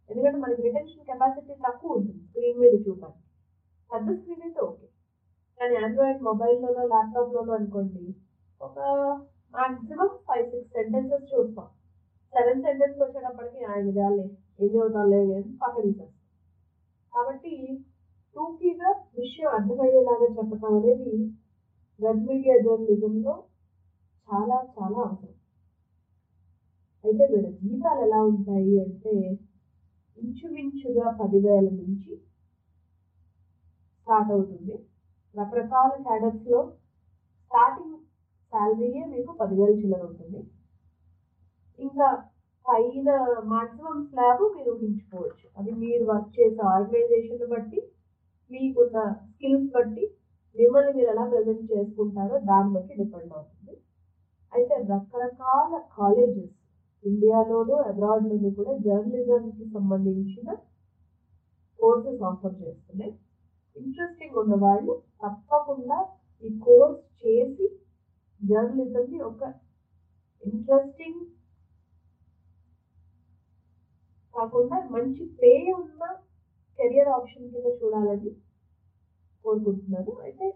ఎందుకంటే మనకి రిటెన్షన్ కెపాసిటీ తక్కువ ఉంటుంది స్క్రీన్ మీద చూడడానికి పెద్ద స్క్రీన్ అయితే ఓకే కానీ ఆండ్రాయిడ్ మొబైల్లోనో ల్యాప్టాప్లోనో అనుకోండి ఒక మాక్సిమం ఫైవ్ సిక్స్ సెంటెన్సెస్ చూస్తాం సెవెన్ సెంటెన్స్ వచ్చేటప్పటికి ఆయన ఇదాలే ఏం చదువుతాలే అని పక్క తీసేస్తాం కాబట్టి టూకీగా విషయం అర్థమయ్యేలాగా చెప్పటం అనేది వెబ్ మీడియా జర్నలిజంలో చాలా చాలా అవసరం అయితే వీళ్ళ జీతాలు ఎలా ఉంటాయి అంటే ఇంచుమించుగా పదివేల నుంచి స్టార్ట్ అవుతుంది రకరకాల క్యాడర్స్లో స్టార్టింగ్ శాలరీయే మీకు పదివేల చిల్లర ఉంటుంది ఇంకా పైన మాక్సిమం స్లాబ్ మీరు ఊహించుకోవచ్చు అది మీరు వర్క్ చేసే ఆర్గనైజేషన్ బట్టి మీకున్న స్కిల్స్ బట్టి మిమ్మల్ని మీరు ఎలా ప్రజెంట్ చేసుకుంటారో దాన్ని బట్టి డిపెండ్ అవుతుంది అయితే రకరకాల కాలేజెస్ ఇండియాలోను అబ్రాడ్లోను కూడా జర్నలిజంకి సంబంధించిన కోర్సెస్ ఆఫర్ చేస్తున్నాయి ఇంట్రెస్టింగ్ ఉన్న వాళ్ళు తప్పకుండా ఈ కోర్స్ చేసి జర్నలిజంని ఒక ఇంట్రెస్టింగ్ కాకుండా మంచి పే ఉన్న కెరియర్ ఆప్షన్ కింద చూడాలని కోరుకుంటున్నాను అయితే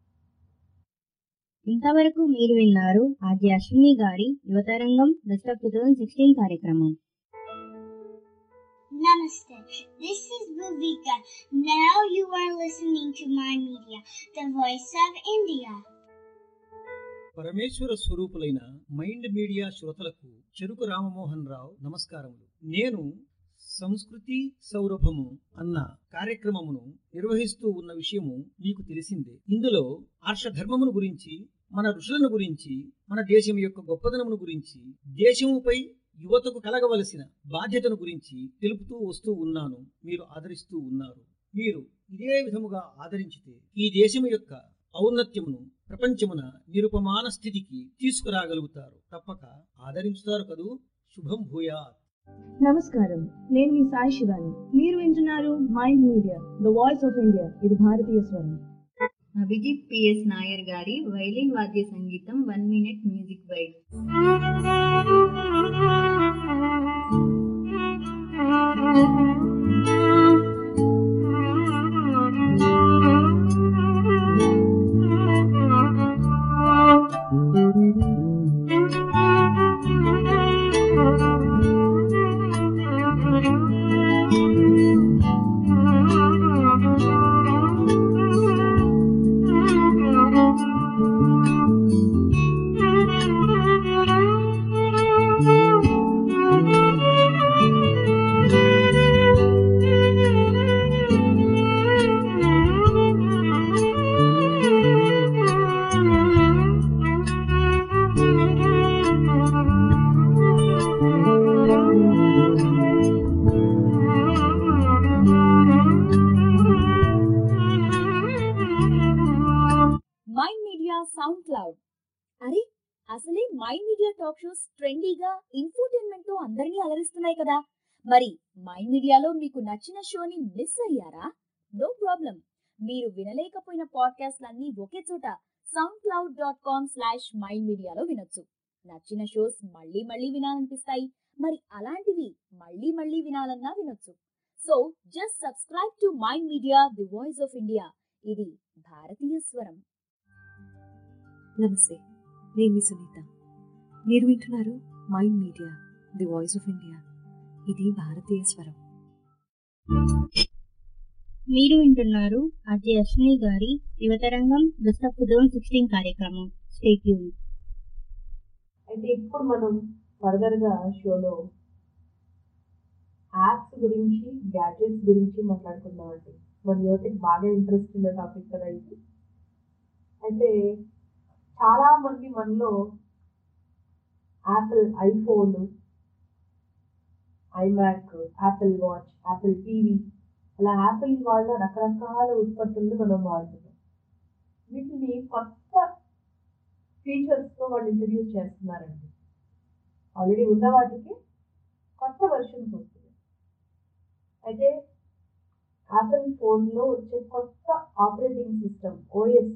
ఇంతవరకు మీరు విన్నారు ఆర్జే అశ్విని గారి యువతరంగం best of two thousand sixteen కార్యక్రమం Namaste. This is Bhuvika. Now you are listening to my media, the voice of India. పరమేశ్వర స్వరూపులైన మైండ్ మీడియా శ్రోతలకు చెరుకు రామమోహన్ రావు నమస్కారములు నేను సంస్కృతి సౌరభము అన్న కార్యక్రమమును నిర్వహిస్తూ ఉన్న విషయము మీకు తెలిసిందే ఇందులో ఆర్షధర్మమును గురించి మన ఋషులను గురించి మన దేశం యొక్క గొప్పదనమును గురించి దేశముపై యువతకు కలగవలసిన బాధ్యతను గురించి తెలుపుతూ వస్తూ ఉన్నాను మీరు ఆదరిస్తూ ఉన్నారు మీరు ఇదే విధముగా ఆదరించితే ఈ దేశము యొక్క ఔన్నత్యమును ప్రపంచమున నిరుపమాన స్థితికి తీసుకురాగలుగుతారు తప్పక ఆదరించుతారు కదూ శుభం భూయాత్ నమస్కారం నేను మీ సాయి శివాని మీరు వింటున్నారు mind media the voice of India ఇది భారతీయ స్వరం అభిజిత్ పిఎస్ నాయర్ గారి వైలిన్ వాద్య సంగీతం one minute music byte mind media SoundCloud అరే అసలే మైండ్ మీడియా టాక్ షోస్ ట్రెండీగా ఇన్ఫోటైన్మెంట్ తో అందరినీ అలరిస్తున్నాయి కదా మరి మైండ్ మీడియాలో మీకు నచ్చిన షోని మిస్ అయ్యారా నో ప్రాబ్లం మీరు వినలేకపోయిన పాడ్కాస్ట్లన్నీ ఒకే చోట SoundCloud dot com slash mind మీడియాలో వినొచ్చు నచ్చిన షోస్ మళ్ళీ మళ్ళీ వినాలనిపిస్తాయి మరి అలాంటివి మళ్ళీ మళ్ళీ వినాలన్నా వినొచ్చు so just subscribe to mind media the voice of India ఇది భారతీయ స్వరం నమస్తే నేను మీ సునీత మీరు వింటున్నారు mind media the voice of India ఇది భారతీయ స్వరం మీరు వింటున్నారు ఆర్జే అశ్విని గారి యువతరంగం best of two thousand sixteen కార్యక్రమం స్టేట్ యూన్ అయితే ఇప్పుడు మనం ఫర్దర్గా షోలో యాప్స్ గురించి గ్యాడ్జెట్స్ గురించి మాట్లాడుకుందామండి మన యువతకి బాగా ఇంట్రెస్ట్ ఉన్న టాపిక్ కదా ఇది అయితే చాలా మంది మనలో Apple iPhone iMac Apple watch Apple TV అలా యాపిల్ వాళ్ళ రకరకాల ఉత్పత్తులను మనం వాడుతున్నాం వీటిని కొత్త ఫీచర్స్తో వాళ్ళు ఇంట్రడ్యూస్ చేస్తున్నారండి ఆల్రెడీ ఉన్న వాటికి కొత్త వెర్షన్స్ వస్తున్నాయి అయితే యాపిల్ ఫోన్లో వచ్చే కొత్త operating system OS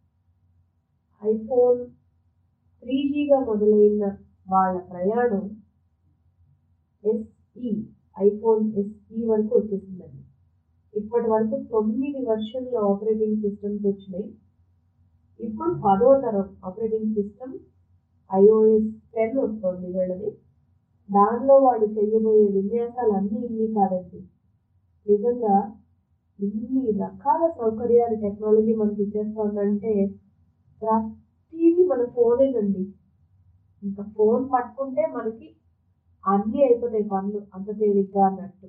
iPhone three జీగా మొదలైన వాళ్ళ ప్రయాణం ఎస్ఈ ఐఫోన్ ఎస్ఈ వరకు వచ్చేసిందండి ఇప్పటి వరకు తొమ్మిది వర్షన్లో ఆపరేటింగ్ సిస్టమ్స్ వచ్చినాయి ఇప్పుడు పదో తరం ఆపరేటింగ్ సిస్టమ్ ఐఓఎస్ టెన్ వస్తుంది వీళ్ళది దానిలో వాళ్ళు చేయబోయే విన్యాసాలు అన్నీ ఇన్ని కాదండి నిజంగా ఇన్ని రకాల సౌకర్యాలు టెక్నాలజీ మనకి ఇచ్చేస్తుందంటే ప్రతిదీ మన ఫోనేనండి ఇంకా ఫోన్ పట్టుకుంటే మనకి అన్నీ అయిపోతాయి పనులు అంత తేలిగ్గా అన్నట్టు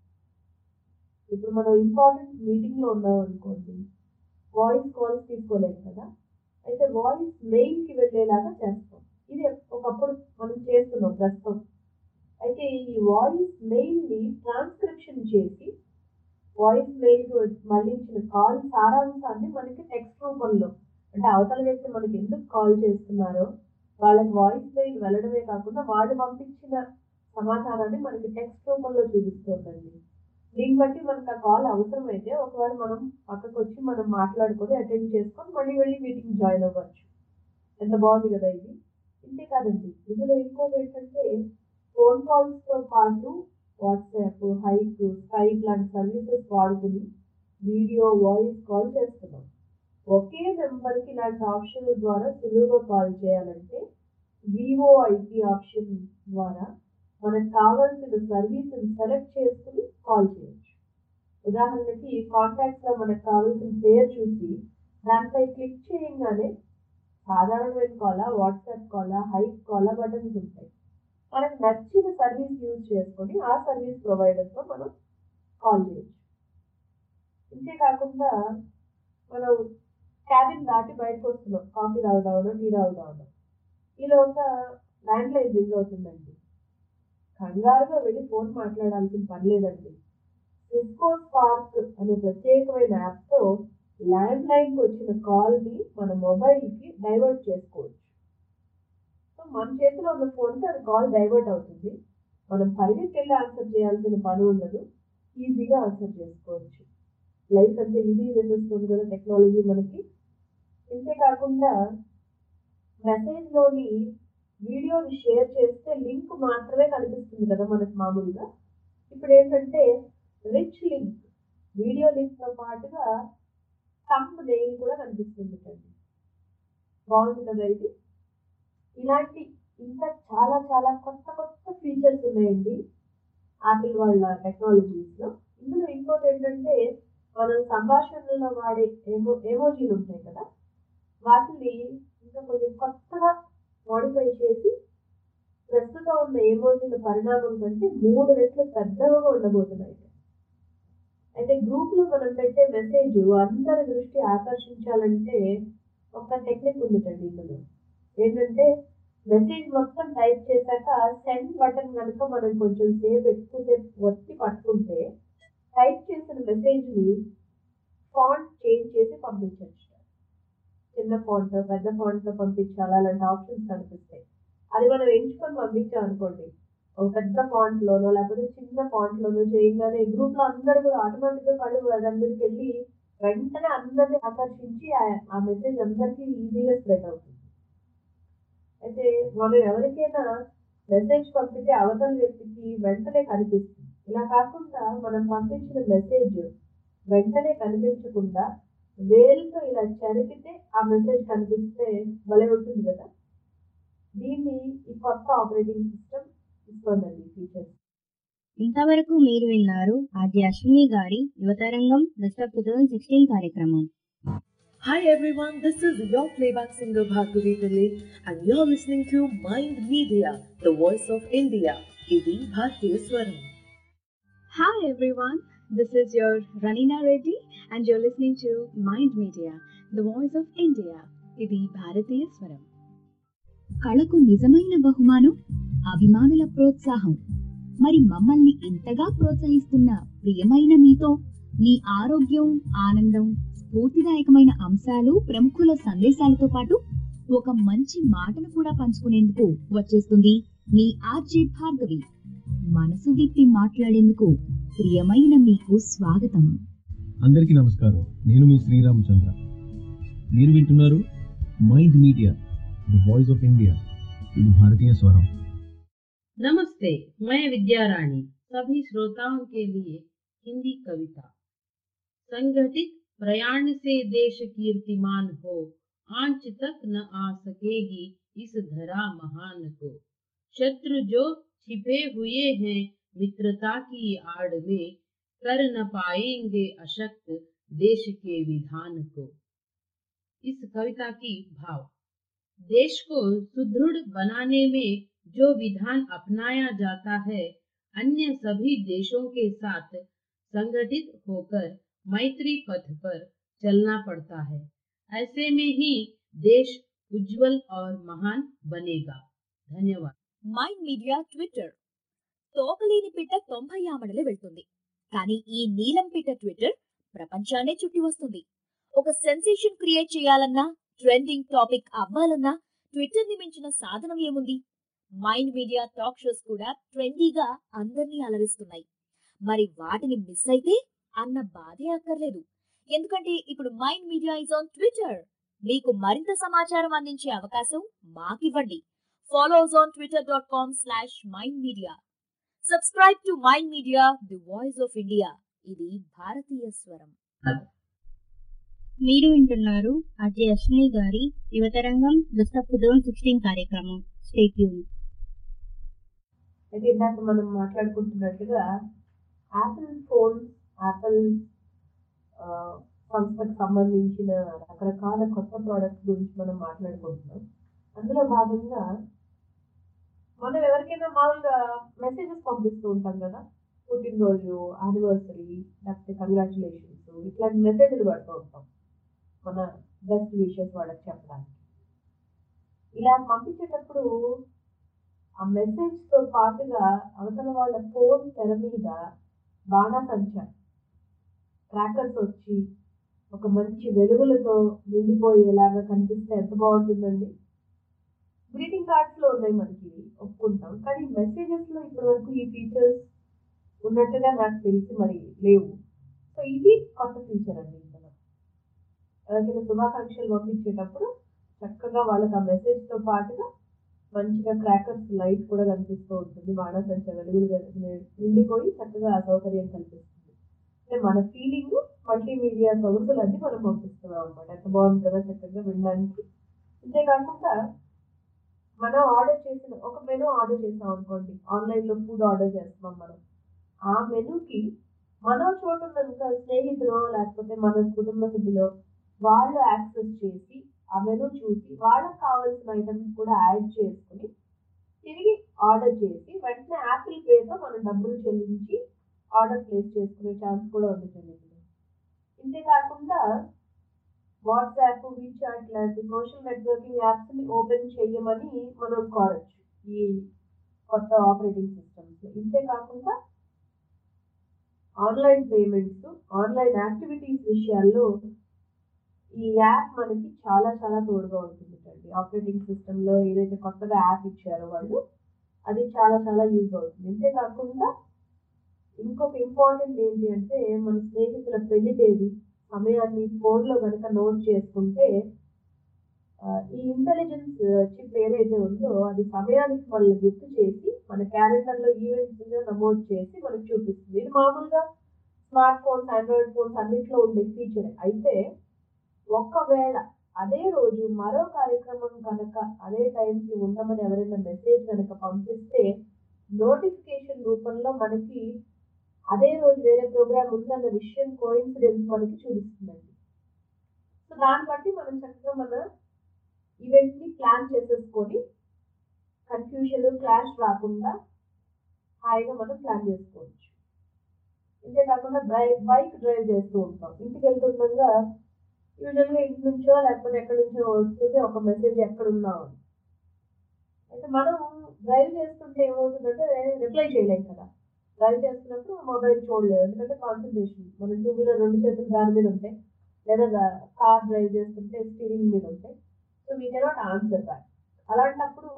ఇప్పుడు మనం ఇంపార్టెంట్ మీటింగ్లో ఉన్నాం అనుకోండి వాయిస్ కాల్స్ తీసుకోలేము కదా అయితే వాయిస్ మెయిల్కి వెళ్ళేలాగా చేస్తాం ఇది ఒకప్పుడు మనం చేస్తున్నాం ప్రస్తుతం అయితే ఈ వాయిస్ మెయిల్ని ట్రాన్స్క్రిప్షన్ చేసి వాయిస్ మెయిల్కి మళ్ళించిన కాల్ సారాంశాన్ని మనకి టెక్స్ట్ రూపంలో అంటే అవతల వ్యక్తి మనకి ఎందుకు కాల్ చేస్తున్నారో వాళ్ళకి వాయిస్ మెయిల్ వెళ్ళడమే కాకుండా వాళ్ళు పంపించిన సమాధానాన్ని మనకి టెక్స్ట్ రూపంలో చూపిస్తుందండి దీన్ని బట్టి మనకు ఆ కాల్ అవసరమైతే ఒకవేళ మనం పక్కకు వచ్చి మనం మాట్లాడుకొని అటెండ్ చేసుకొని మళ్ళీ వెళ్ళి మీటింగ్ జాయిన్ అవ్వచ్చు ఎంత బాగుంది కదా ఇది ఇంతే కాదండి ఇందులో ఇంకోటి ఏంటంటే ఫోన్ కాల్స్తో పాటు వాట్సాప్ హైక్ స్కైప్ లాంటి సర్వీసెస్ వాడుకుని వీడియో వాయిస్ కాల్ చేస్తున్నాం ఒకే నెంబర్కి ఇలాంటి ఆప్షన్ల ద్వారా సులువుగా కాల్ చేయాలంటే వివోఐపి ఆప్షన్ ద్వారా మనకు కావాల్సిన సర్వీస్ని సెలెక్ట్ చేసుకుని కాల్ చేయొచ్చు ఉదాహరణకి కాంటాక్ట్స్లో మనకు కావాల్సిన పేరు చూసి దానిపై క్లిక్ చేయగానే సాధారణమైన కాలా వాట్సాప్ కాలా హైక్ కాలా బటన్స్ ఉంటాయి మనకు నచ్చిన సర్వీస్ యూజ్ చేసుకొని ఆ సర్వీస్ ప్రొవైడర్తో మనం కాల్ చేయొచ్చు ఇంతేకాకుండా మనం క్యాబిన్ దాటి బయటకు వస్తున్నాం కాఫీ తాగుదామనో టీ తాగుదామనో ఇలా ఒక ల్యాండ్ లైన్ రింగ్ అవుతుందండి కంగారుగా వెళ్ళి ఫోన్ మాట్లాడాల్సిన పని లేదండి సిస్కో స్పార్క్ అనే ప్రత్యేకమైన యాప్తో ల్యాండ్ లైన్కి వచ్చిన కాల్ని మన మొబైల్కి డైవర్ట్ చేసుకోవచ్చు సో మన చేతిలో ఉన్న ఫోన్కి అది కాల్ డైవర్ట్ అవుతుంది మనం పరిగెత్తి ఆన్సర్ చేయాల్సిన పని ఉండదు ఈజీగా ఆన్సర్ చేసుకోవచ్చు లైఫ్ అంతా ఈజీ చేసేస్తుంది కదా టెక్నాలజీ మనకి ఇంతేకాకుండా మెసేజ్లోని వీడియోని షేర్ చేస్తే లింక్ మాత్రమే కనిపిస్తుంది కదా మనకు మామూలుగా ఇప్పుడు ఏంటంటే రిచ్ లింక్ వీడియో లింక్తో పాటుగా థంబ్ నెయిల్ కూడా కనిపిస్తుంది అండి బాగుంది కదా ఇది ఇలాంటి ఇంకా చాలా చాలా కొత్త కొత్త ఫీచర్స్ ఉన్నాయండి యాపిల్ వాళ్ళ టెక్నాలజీస్లో ఇందులో ఇంకోటి ఏంటంటే మనం సంభాషణలో వాడే ఏమో ఏమోజీలు ఉంటాయి కదా వాటిని ఇంకా కొంచెం కొత్తగా మోడిఫై చేసి ప్రస్తుతం ఉన్న ఏమోజీల పరిణామం కంటే మూడు రెట్లు పెద్దగా ఉండబోతున్నాయి అయితే గ్రూప్లో మనం పెట్టే మెసేజ్ అందరి దృష్టి ఆకర్షించాలంటే ఒక టెక్నిక్ ఉందిటండి ఇందులో ఏంటంటే మెసేజ్ మొత్తం టైప్ చేశాక సెండ్ బటన్ కనుక మనం కొంచెం సేపు ఎక్కువసేపు ఒత్తి పట్టుకుంటే టైప్ చేసిన మెసేజ్ని ఫాంట్ చేంజ్ చేసి పంపించవచ్చు చిన్న ఫాంట్ పెద్ద ఫాంట్లో పంపించాలి అలాంటి ఆప్షన్స్ కనిపిస్తాయి అది మనం ఎంచుకొని పంపించాం అనుకోండి ఒక పెద్ద ఫాంట్లోనో లేకపోతే చిన్న ఫాంట్లోనో చేయగానే గ్రూప్లో అందరూ కూడా ఆటోమేటిక్గా కళ్ళు అందరికి వెళ్ళి వెంటనే అందరినీ ఆకర్షించి ఆ మెసేజ్ అందరికీ ఈజీగా స్ప్రెడ్ అవుతుంది అయితే మనం ఎవరికైనా మెసేజ్ పంపితే అవతల వ్యక్తికి వెంటనే కనిపిస్తుంది ఇలా కాకుండా మనం పంపించిన మెసేజ్ వెంటనే కనిపించకుండా వేలుతో ఇలా చరిపితే ఆ మెసేజ్ కనిపిస్తే భలే ఉంటుంది కదా దీన్ని ఈ కొత్త ఆపరేటింగ్ సిస్టమ్ ఇస్తుందండి ఫీచర్స్ ఇంతవరకు మీరు విన్నారు ఆర్జే అశ్విని గారి యువతరంగం best of two thousand sixteen కార్యక్రమం Hi everyone, this is your playback singer Bhargavi Pillai and you're listening to Mind Media, the voice of India. Idi Bhartiya Swaram. Hi everyone, this is your Ranina Reddy and you're listening to Mind Media, the voice of India. ఇది భారతీయ స్వరం కళకు నిజమైన బహుమానం అభిమానుల ప్రోత్సాహం మరి మమ్మల్ని ఇంతగా ప్రోత్సహిస్తున్న ప్రియమైన మీతో మీ ఆరోగ్యం ఆనందం స్ఫూర్తిదాయకమైన అంశాలు ప్రముఖుల సందేశాలతో పాటు ఒక మంచి మాటను కూడా పంచుకునేందుకు వచ్చేస్తుంది మీ ఆర్జే భార్గవి మనసు విప్పి మాట్లాడేందుకు ప్రియమైన మీకు స్వాగతం అందరికీ నమస్కారం నేను మీ శ్రీరామచంద్ర మీరు వింటున్నారు mind media the voice of India ఇది భారతీయ స్వరం నమస్తే మయ విద్యారాణి सभी श्रोताओं के लिए हिंदी कविता संगठित प्रयाण से देश कीर्तिमान हो आंच तक न आ सकेगी इस धरा महान को शत्रु जो छिपे हुए हैं मित्रता की आड़ में कर न पाएंगे अशक्त देश के विधान को इस कविता की भाव देश को सुदृढ़ बनाने में जो विधान अपनाया जाता है अन्य सभी देशों के साथ संगठित होकर मैत्री पथ पर चलना पड़ता है ऐसे में ही देश उज्जवल और महान बनेगा धन्यवाद మైండ్ మీడియా ట్విట్టర్ తోకలేని పిట్ట తొంభై ఆమడలే వెళ్తుంది కానీ ఈ నీలం పిట్ట ట్విట్టర్ ప్రపంచాన్నే చుట్టి వస్తుంది ఒక సెన్సేషన్ క్రియేట్ చేయాలన్నా ట్రెండింగ్ టాపిక్ అవ్వాలన్నా ట్విట్టర్ ని మించిన సాధనం ఏముంది మైండ్ మీడియా టాక్ షోస్ కూడా ట్రెండీగా అందరినీ అలరిస్తున్నాయి మరి వాటిని మిస్ అయితే అన్న బాధే అక్కర్లేదు ఎందుకంటే ఇప్పుడు mind media is on Twitter మీకు మరింత సమాచారం అందించే అవకాశం మాకివ్వండి follow us on Twitter dot com slash mind media subscribe to mind media the voice of India ఇది భారతీయ స్వరం మీరు వింటున్నారు అజయ్ అశ్విని గారి యువతరంగం దుస్తపు జోన్ సిక్స్టీన్ కార్యక్రమం స్టేట్యూన్ అయితే ఇందాక మనం మాట్లాడుకుంటున్నట్టుగా యాపిల్ ఫోన్ యాపిల్ ఆ, సంస్థకు సంబంధించిన రకరకాల కొత్త ప్రోడక్ట్స్ గురించి మనం మాట్లాడుకుంటున్నాం అందులో భాగంగా మనం ఎవరికైనా మామూలుగా మెసేజెస్ పంపిస్తూ ఉంటాం కదా పుట్టినరోజు యానివర్సరీ లేకపోతే కంగ్రాచులేషన్స్ ఇట్లాంటి మెసేజ్లు పెడుతూ ఉంటాం మన బెస్ట్ విషెస్ వాళ్ళకి చెప్పడానికి ఇలా పంపించేటప్పుడు ఆ మెసేజ్ తో పాటుగా అవతల వాళ్ళ ఫోన్ తెర మీద బాణాసంచా క్రాకర్స్ వచ్చి ఒక మంచి వెలుగులతో నిండిపోయేలాగా కనిపిస్తే ఎంత బాగుంటుందండి గ్రీటింగ్ కార్డ్స్ లో ఉన్నాయి మనకి ఇవి, ఒప్పుకుంటాం కానీ మెసేజెస్ లో ఇప్పటి వరకు ఈ ఫీచర్స్ ఉన్నట్టుగా నాకు తెలిసి మరి లేవు సో ఇది కొత్త ఫీచర్ అండి ఇందులో ఎవరికైనా శుభాకాంక్షలు పంపించేటప్పుడు చక్కగా వాళ్ళకి ఆ మెసేజ్ తో పాటుగా మంచిగా క్రాకర్స్ లైట్ కూడా కనిపిస్తూ ఉంటుంది బాణాసంచ వెలుగులు కనిపి- నిండిపోయి చక్కగా ఆ సౌకర్యం కల్పిస్తుంది అంటే మన ఫీలింగ్ మల్టీమీడియా సొగసులన్నీ మనం పంపిస్తున్నాం అనమాట ఎంత బాగుంది కదా చక్కగా వినడానికి అంతేకాకుండా మనం ఆర్డర్ చేసిన ఒక మెనూ ఆర్డర్ చేసాం అనుకోండి ఆన్లైన్ లో ఫుడ్ ఆర్డర్ చేస్తున్నాం మనం ఆ మెనూకి మనం చోటు ఉన్న ఇంకా స్నేహితులు లేకపోతే మన కుటుంబ సభ్యులు వాళ్ళు యాక్సెస్ చేసి ఆ మెనూ చూసి వాళ్ళకి కావాల్సిన ఐటమ్స్ కూడా యాడ్ చేసుకుని తిరిగి ఆర్డర్ చేసి వెంటనే యాపిల్ పేతో మనం డబ్బులు చెల్లించి ఆర్డర్ ప్లేస్ చేసుకునే ఛాన్స్ కూడా ఉంది చెల్లింది ఇంతేకాకుండా వాట్సాప్ వీచాట్ లాంటి సోషల్ నెట్వర్కింగ్ యాప్స్ ని ఓపెన్ చేయమని మనం కోరచ్చు ఈ కొత్త ఆపరేటింగ్ సిస్టమ్స్ ఇంతేకాకుండా ఆన్లైన్ పేమెంట్స్ ఆన్లైన్ యాక్టివిటీస్ విషయాల్లో ఈ యాప్ మనకి చాలా చాలా తోడుగా ఉంటుంది అండి ఆపరేటింగ్ సిస్టమ్ లో ఏదైతే కొత్తగా యాప్ ఇచ్చారో వాళ్ళు అది చాలా చాలా యూజ్ అవుతుంది ఇంతేకాకుండా ఇంకొక ఇంపార్టెంట్ ఏంటి అంటే మన స్నేహితుల పెళ్లి తేదీ సమయాన్ని ఫోన్లో కనుక నోట్ చేసుకుంటే ఆ, ఈ ఇంటెలిజెన్స్ చిప్ ఏదైతే ఉందో అది సమయానికి మనల్ని గుర్తు చేసి మన క్యాలెండర్లో ఈవెంట్స్ నమోదు చేసి మనకు చూపిస్తుంది ఇది మామూలుగా స్మార్ట్ ఫోన్స్ ఆండ్రాయిడ్ ఫోన్స్ అన్నింటిలో ఉండే ఫీచర్ అయితే ఒక్కవేళ అదే రోజు మరో కార్యక్రమం కనుక అదే టైంకి ఉండమని ఎవరైనా మెసేజ్ కనుక పంపిస్తే నోటిఫికేషన్ రూపంలో మనకి అదే రోజు వేరే ప్రోగ్రామ్ ఉందన్న విషయం కోయిన్సిడెన్స్ మనకి చూపిస్తుందండి సో దాన్ని బట్టి మనం చక్కగా మన ఈవెంట్ ని ప్లాన్ చేసేసుకొని కన్ఫ్యూషన్ క్లాష్ రాకుండా హాయిగా మనం ప్లాన్ చేసుకోవచ్చు ఇంతేకాకుండా బైక్ బైక్ డ్రైవ్ చేస్తూ ఉంటాం ఇంటికి వెళ్తుండగా యూజువల్గా ఇంటి నుంచో లేకపోతే ఎక్కడి నుంచో వస్తుంది ఒక మెసేజ్ ఎక్కడ ఉన్నావు అని అయితే మనం డ్రైవ్ చేస్తుంటే ఏమవుతుందంటే రిప్లై చేయలేం కదా డ్రైవ్ చేస్తున్నప్పుడు మొబైల్ చూడలేము ఎందుకంటే కాన్సన్ట్రేషన్ మనం టూ వీలర్ రెండు చేతులు దాని మీద ఉంటాయి లేదా కార్ డ్రైవ్ చేస్తుంటే స్టీరింగ్ మీద ఉంటాయి so we cannot answer that అలాంటప్పుడు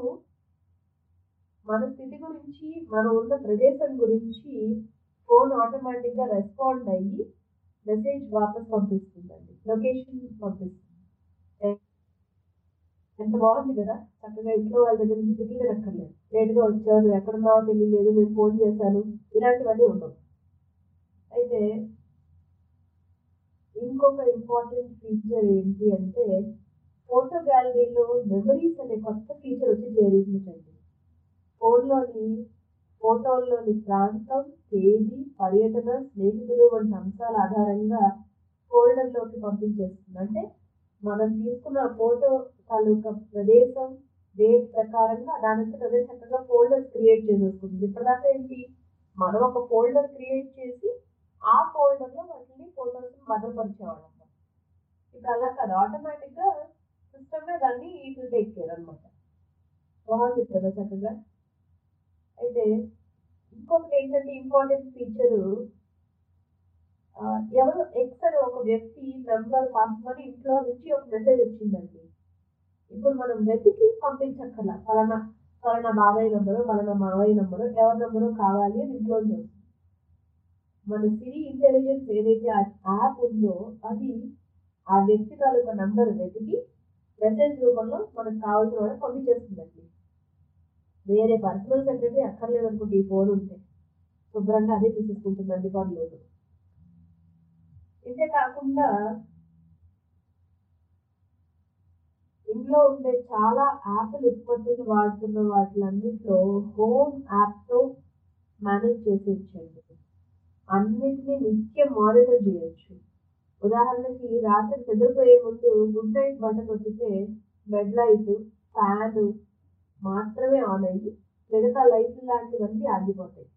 మన స్థితి గురించి మనం ఉన్న ప్రదేశం గురించి ఫోన్ ఆటోమేటిక్గా రెస్పాండ్ అయ్యి మెసేజ్ వాపస్ పంపిస్తుందండి లొకేషన్ పంపిస్తుంది ఎంత బాగుంది కదా చక్కగా ఇంట్లో వాళ్ళ దగ్గర నుంచి తిరిగి తినక్కర్లేదు లేట్గా వచ్చావు నువ్వు ఎక్కడున్నావో తెలియలేదు నేను ఫోన్ చేశాను ఇలాంటివన్నీ ఉండవు అయితే ఇంకొక ఇంపార్టెంట్ ఫీచర్ ఏంటి అంటే ఫోటో గ్యాలరీలో మెమరీస్ అనే కొత్త ఫీచర్ వచ్చి చేరిందండి ఫోన్లోని ఫోటోల్లోని ప్రాంతం తేదీ పర్యటన స్నేహితులు వంటి అంశాల ఆధారంగా ఫోల్డర్లోకి పంపించేస్తుంది అంటే మనం తీసుకున్న ఫోటో తాలూకా ప్రదేశం డేట్ ప్రకారంగా దానంతట అదే చక్కగా ఫోల్డర్స్ క్రియేట్ చేసేసుకుంటుంది ఇప్పటిదాకా ఏంటి మనం ఒక ఫోల్డర్ క్రియేట్ చేసి ఆ ఫోల్డర్లో వాటిని ఫోటోస్ భద్రపరిచేవాళ్ళం ఇప్పుడు అలా కాదు ఆటోమేటిక్గా సిస్టమే దాన్ని ఇట్ విల్ టేక్ కేర్ అనమాట బాగుంది కదా చక్కగా అయితే ఇంకొకటి ఏంటంటే ఇంపార్టెంట్ ఫీచరు ఎవరు ఎక్స్ అనే ఒక వ్యక్తి నెంబర్ పంపమని ఇంట్లో నుంచి ఒక మెసేజ్ వచ్చిందండి ఇప్పుడు మనం వెతికి పంపించక్కర్లా ఫలానా ఫలానా బాబాయ్ నంబరు ఫలానా మావయ్య నంబరు ఎవరి నంబరు కావాలి అని ఇంట్లో వస్తుంది మన సిరి ఇంటెలిజెన్స్ ఏదైతే ఆ యాప్ ఉందో అది ఆ వ్యక్తి తాలూకా నంబర్ వెతికి మెసేజ్ రూపంలో మనకు కావాల్సిన వాళ్ళకి పంపించేస్తుందండి వేరే పర్సనల్ సెక్రటరీ అక్కర్లేదు అనుకుంటే ఈ ఫోన్ ఉంటే శుభ్రంగా అదే చూసేసుకుంటుందండి పనులు ఇంతే కాకుండా ఇంట్లో ఉండే చాలా యాప్ల ఉత్పత్తులు వాడుతున్న వాటిలన్నింటిలో హోమ్ యాప్తో మేనేజ్ చేసేయచ్చండి అన్నిటినీ నిత్యం మానిటర్ చేయొచ్చు ఉదాహరణకి రాత్రి నిద్రపోయే ముందు గుడ్ నైట్ బటన్ వచ్చితే బెడ్ లైట్ ఫ్యాన్ మాత్రమే ఆన్ అయ్యి మిగతా లైట్లు లాంటివన్నీ ఆగిపోతాయి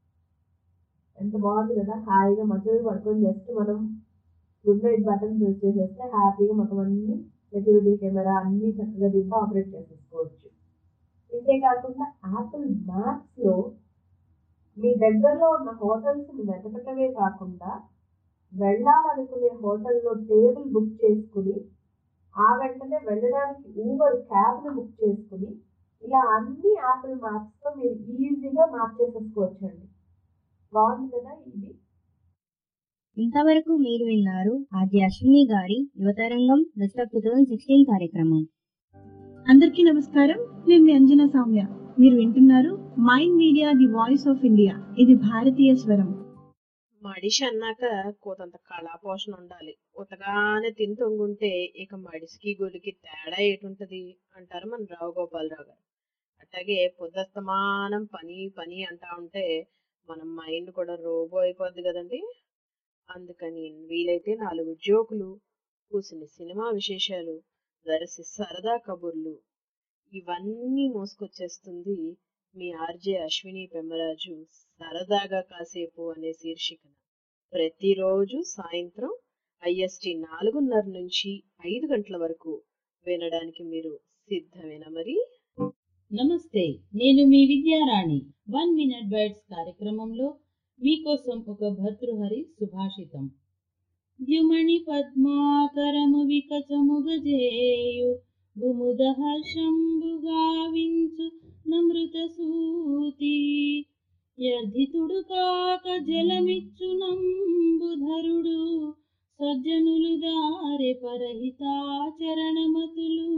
ఎంత బాగుంది కదా హాయిగా మంచమే పడుకొని జస్ట్ మనం గుడ్ నైట్ బటన్ ప్రెస్ చేసేస్తే హ్యాపీగా మొత్తం అన్ని సెక్యూరిటీ కెమెరా అన్ని చక్కగా దింపి ఆపరేట్ చేసేసుకోవచ్చు ఇంతే కాకుండా యాపిల్ మ్యాప్స్లో మీ దగ్గరలో ఉన్న హోటల్స్ని వెతకటమే కాకుండా వెళ్ళాలనుకునే హోటల్లో టేబుల్ బుక్ చేసుకుని ఆ వెంటనే వెళ్ళడానికి ఊబర్ క్యాబ్ను బుక్ చేసుకుని ఇలా అన్ని యాపిల్ మ్యాప్స్తో మీరు ఈజీగా మ్యాప్ చేసేసుకోవచ్చండి బాగుంది కదా ఇది ఇంతవరకు మీరు విన్నారు ఆర్జే అశ్విని గారి యువతరంగం best of two thousand sixteen కార్యక్రమం అందరికీ నమస్కారం నేను మీ అంజనా సౌమ్య మీరు వింటున్నారు mind media the voice of India ఇది భారతీయ స్వరం మడిషి అన్నాక కోతంత కళాపోషణ ఉండాలి ఉతగానే తిని తొంగుంటే ఇక మడిసికి గొలికి తేడా ఏటుంటది అంటారు మన రావు గోపాలరావు గారు అట్లాగే పొద్దస్తమానం పని పని అంటా ఉంటే మన మైండ్ కూడా రోబో అయిపోద్ది కదండి అందుకని వీలైతే నాలుగు జోకులు కూసిన సినిమా విశేషాలు వెరసి సరదా కబుర్లు ఇవన్నీ మోసుకొచ్చేస్తుంది మీ ఆర్జే అశ్విని పెమ్మరాజు సరదాగా కాసేపు అనే శీర్షికన ప్రతిరోజు సాయంత్రం ఐఎస్టి నాలుగున్నర నుంచి ఐదు గంటల వరకు వినడానికి మీరు సిద్ధమేనా మరి నమస్తే నేను మీ విద్యారాణి వన్ మినిట్ బైట్స్ కార్యక్రమంలో మీకోసం ఒక భర్తృహరి సుభాషితం ద్యుమణి పద్మాకరము వికచము గజేయు గుముద హర్షంబు గావించు నమృత సూతి యర్ధితుడు కాక జలమిచ్చు నంబుధరుడు సజ్జనులు దారె పరహితాచరణమతులు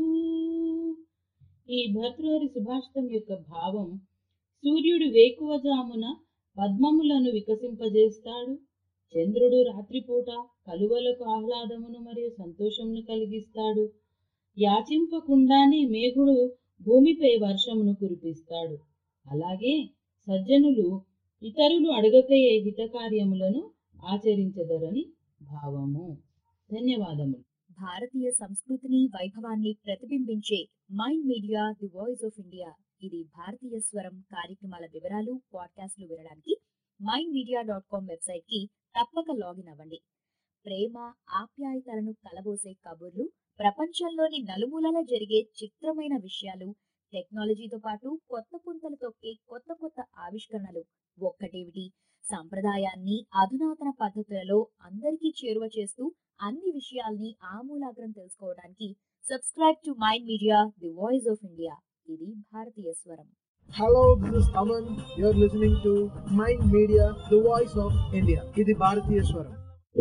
ఈ భర్తృహరి సుభాషితం యొక్క భావం సూర్యుడు వేకువజామున పద్మములను వికసింపజేస్తాడు చంద్రుడు రాత్రిపూట కలువలకు ఆహ్లాదమును మరియు సంతోషమును కలిగిస్తాడు యాచింపకుండానే మేఘుడు భూమిపై వర్షమును కురిపిస్తాడు అలాగే సజ్జనులు ఇతరులు అడగకయే హితకార్యములను ఆచరించదరని భావము ధన్యవాదములు భారతీయ సంస్కృతిని వైభవాన్ని ప్రతిబింబించే mind media the voice of India ఇది భారతీయ స్వరం కార్యక్రమాల వివరాలు పాడ్కాస్ట్లు వినడానికి mind media dot com website కి తప్పక లాగిన్ అవ్వండి ప్రేమ ఆప్యాయతలను కలబోసే కబుర్లు ప్రపంచంలోని నలుమూలల జరిగే చిత్రమైన విషయాలు టెక్నాలజీతో పాటు కొత్త పుంతలు తొక్కే కొత్త కొత్త ఆవిష్కరణలు ఒక్కటేమిటి సంప్రదాయాన్ని అధునాతన పద్ధతులలో అందరికీ చేరువ చేస్తూ అన్ని విషయాల్ని ఆమూలాగ్రం తెలుసుకోవడానికి subscribe to mind media the voice of India ఇది భారతీయ స్వరం Hello, this is Aman. You're listening to Mind Media, the voice of India. ఇది భారతీయ స్వరం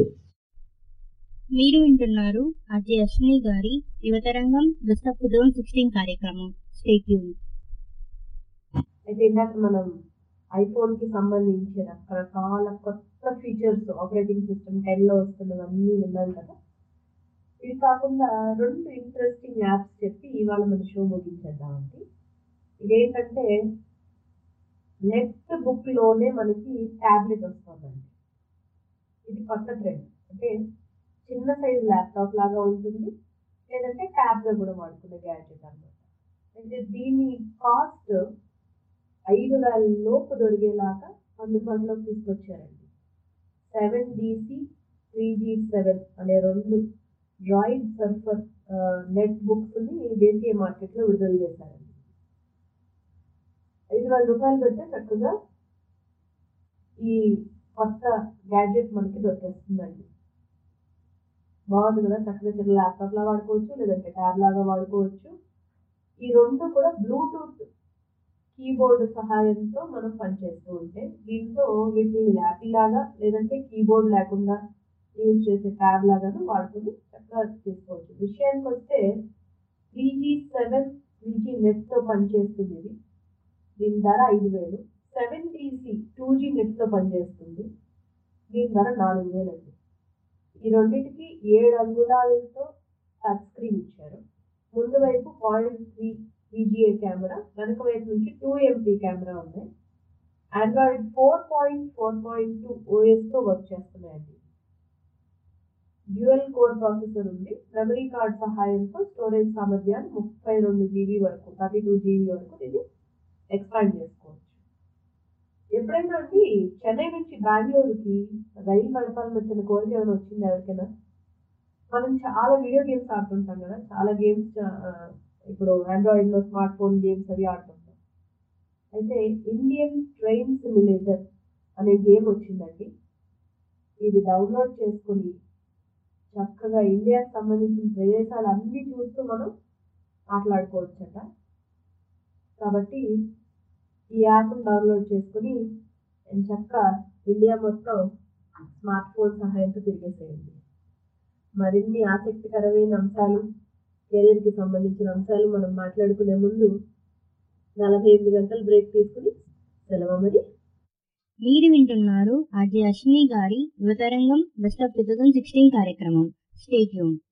మీరు వింటున్నారు ఆర్జే అశ్విని గారి యువతరంగం best of two thousand sixteen కార్యక్రమం స్టేట్ అయితే ఇందాక మనం ఐఫోన్ కి సంబంధించి రకరకాల కొత్త ఫీచర్స్ ఆపరేటింగ్ సిస్టమ్ టెన్ లో వస్తున్నవన్నీ విన్నాం కదా ఇవి కాకుండా రెండు ఇంట్రెస్టింగ్ యాప్స్ చెప్పి ఇవాళ మన షో ముగించేద్దామండి ఇదేంటంటే నెట్ బుక్ లోనే మనకి ట్యాబ్లెట్ వస్తుందండి ఇది కొత్త ట్రెండ్ అంటే చిన్న సైజ్ ల్యాప్టాప్ లాగా ఉంటుంది లేదంటే ట్యాబ్ గా కూడా వాడుకునే గ్యాడ్జెట్ అనమాట అయితే దీని కాస్ట్ ఐదు వేల లోపు దొరికేలాగా అందుబాటులోకి తీసుకొచ్చారండి seven DC three G seven అనే రెండు డ్రాయిడ్ సర్ఫర్ నెట్ బుక్స్ ని దేశీయ మార్కెట్ లో విడుదల చేశారండి ఐదు వేల రూపాయలు పెడితే చక్కగా ఈ కొత్త గ్యాడ్జెట్ మనకి దొరికేస్తుందండి బాగుంది కదా చక్కగా చిన్న ల్యాప్టాప్ లా వాడుకోవచ్చు లేదంటే ట్యాబ్ లాగా వాడుకోవచ్చు ఈ రెండు కూడా బ్లూటూత్ కీబోర్డ్ సహాయంతో మనం పనిచేస్తూ ఉంటే దీంతో వీటిని ల్యాపీ లాగా లేదంటే కీబోర్డ్ లేకుండా యూజ్ చేసే ట్యాబ్ లాగాను వాడుకొని చక్కగా తీసుకోవచ్చు విషయానికి వస్తే three G seven three G నెట్తో పనిచేస్తుంది ఇది దీని ధర ఐదు వేలు సెవెన్ టీసీ టూ జీ నెట్తో పనిచేస్తుంది దీని ధర నాలుగు వేలు అండి ఈ రెండింటికి ఏడు అంగుళాలతో టచ్ స్క్రీన్ ఇచ్చారు ముందు వైపు పాయింట్ త్రీ విజిఏ కెమెరా వెనక వైపు నుంచి టూ ఎంపీ కెమెరా ఉన్నాయి Android four point four point two ఓఎస్తో వర్క్ చేస్తున్నాయండి డ్యూయల్ కోర్ ప్రాసెసర్ ఉంది మెమరీ కార్డ్ సహాయంతో స్టోరేజ్ సామర్థ్యాన్ని ముప్పై రెండు జీబీ వరకు థర్టీ టూ జీబీ వరకు ఇది ఎక్స్పాండ్ చేసుకోవచ్చు ఎప్పుడైనా అండి చెన్నై నుంచి బెంగళూరుకి రైలు నడపాలని వచ్చిన కోరిక ఏమైనా వచ్చింది ఎవరికైనా మనం చాలా వీడియో గేమ్స్ ఆడుతుంటాం కదా చాలా గేమ్స్ ఇప్పుడు ఆండ్రాయిడ్లో స్మార్ట్ ఫోన్ గేమ్స్ అవి ఆడుతుంటాం అయితే ఇండియన్ ట్రైన్ సిమ్యులేటర్ అనే గేమ్ వచ్చిందండి ఇది డౌన్లోడ్ చేసుకుని చక్కగా ఇండియాకి సంబంధించిన ప్రదేశాలు అన్నీ చూస్తూ మనం ఆటలాడుకోవచ్చట కాబట్టి ఈ యాప్ను డౌన్లోడ్ చేసుకుని చక్క ఇండియా మొత్తం స్మార్ట్ ఫోన్ సహాయంతో తిరిగేసేయండి మరిన్ని ఆసక్తికరమైన అంశాలు కెరీర్కి సంబంధించిన అంశాలు మనం మాట్లాడుకునే ముందు నలభై ఎనిమిది గంటల బ్రేక్ తీసుకుని సెలవు మరి మీరు వింటున్నారు ఆర్జే అశ్విని గారి యువతరంగం best of two thousand sixteen కార్యక్రమం స్టేట్యూన్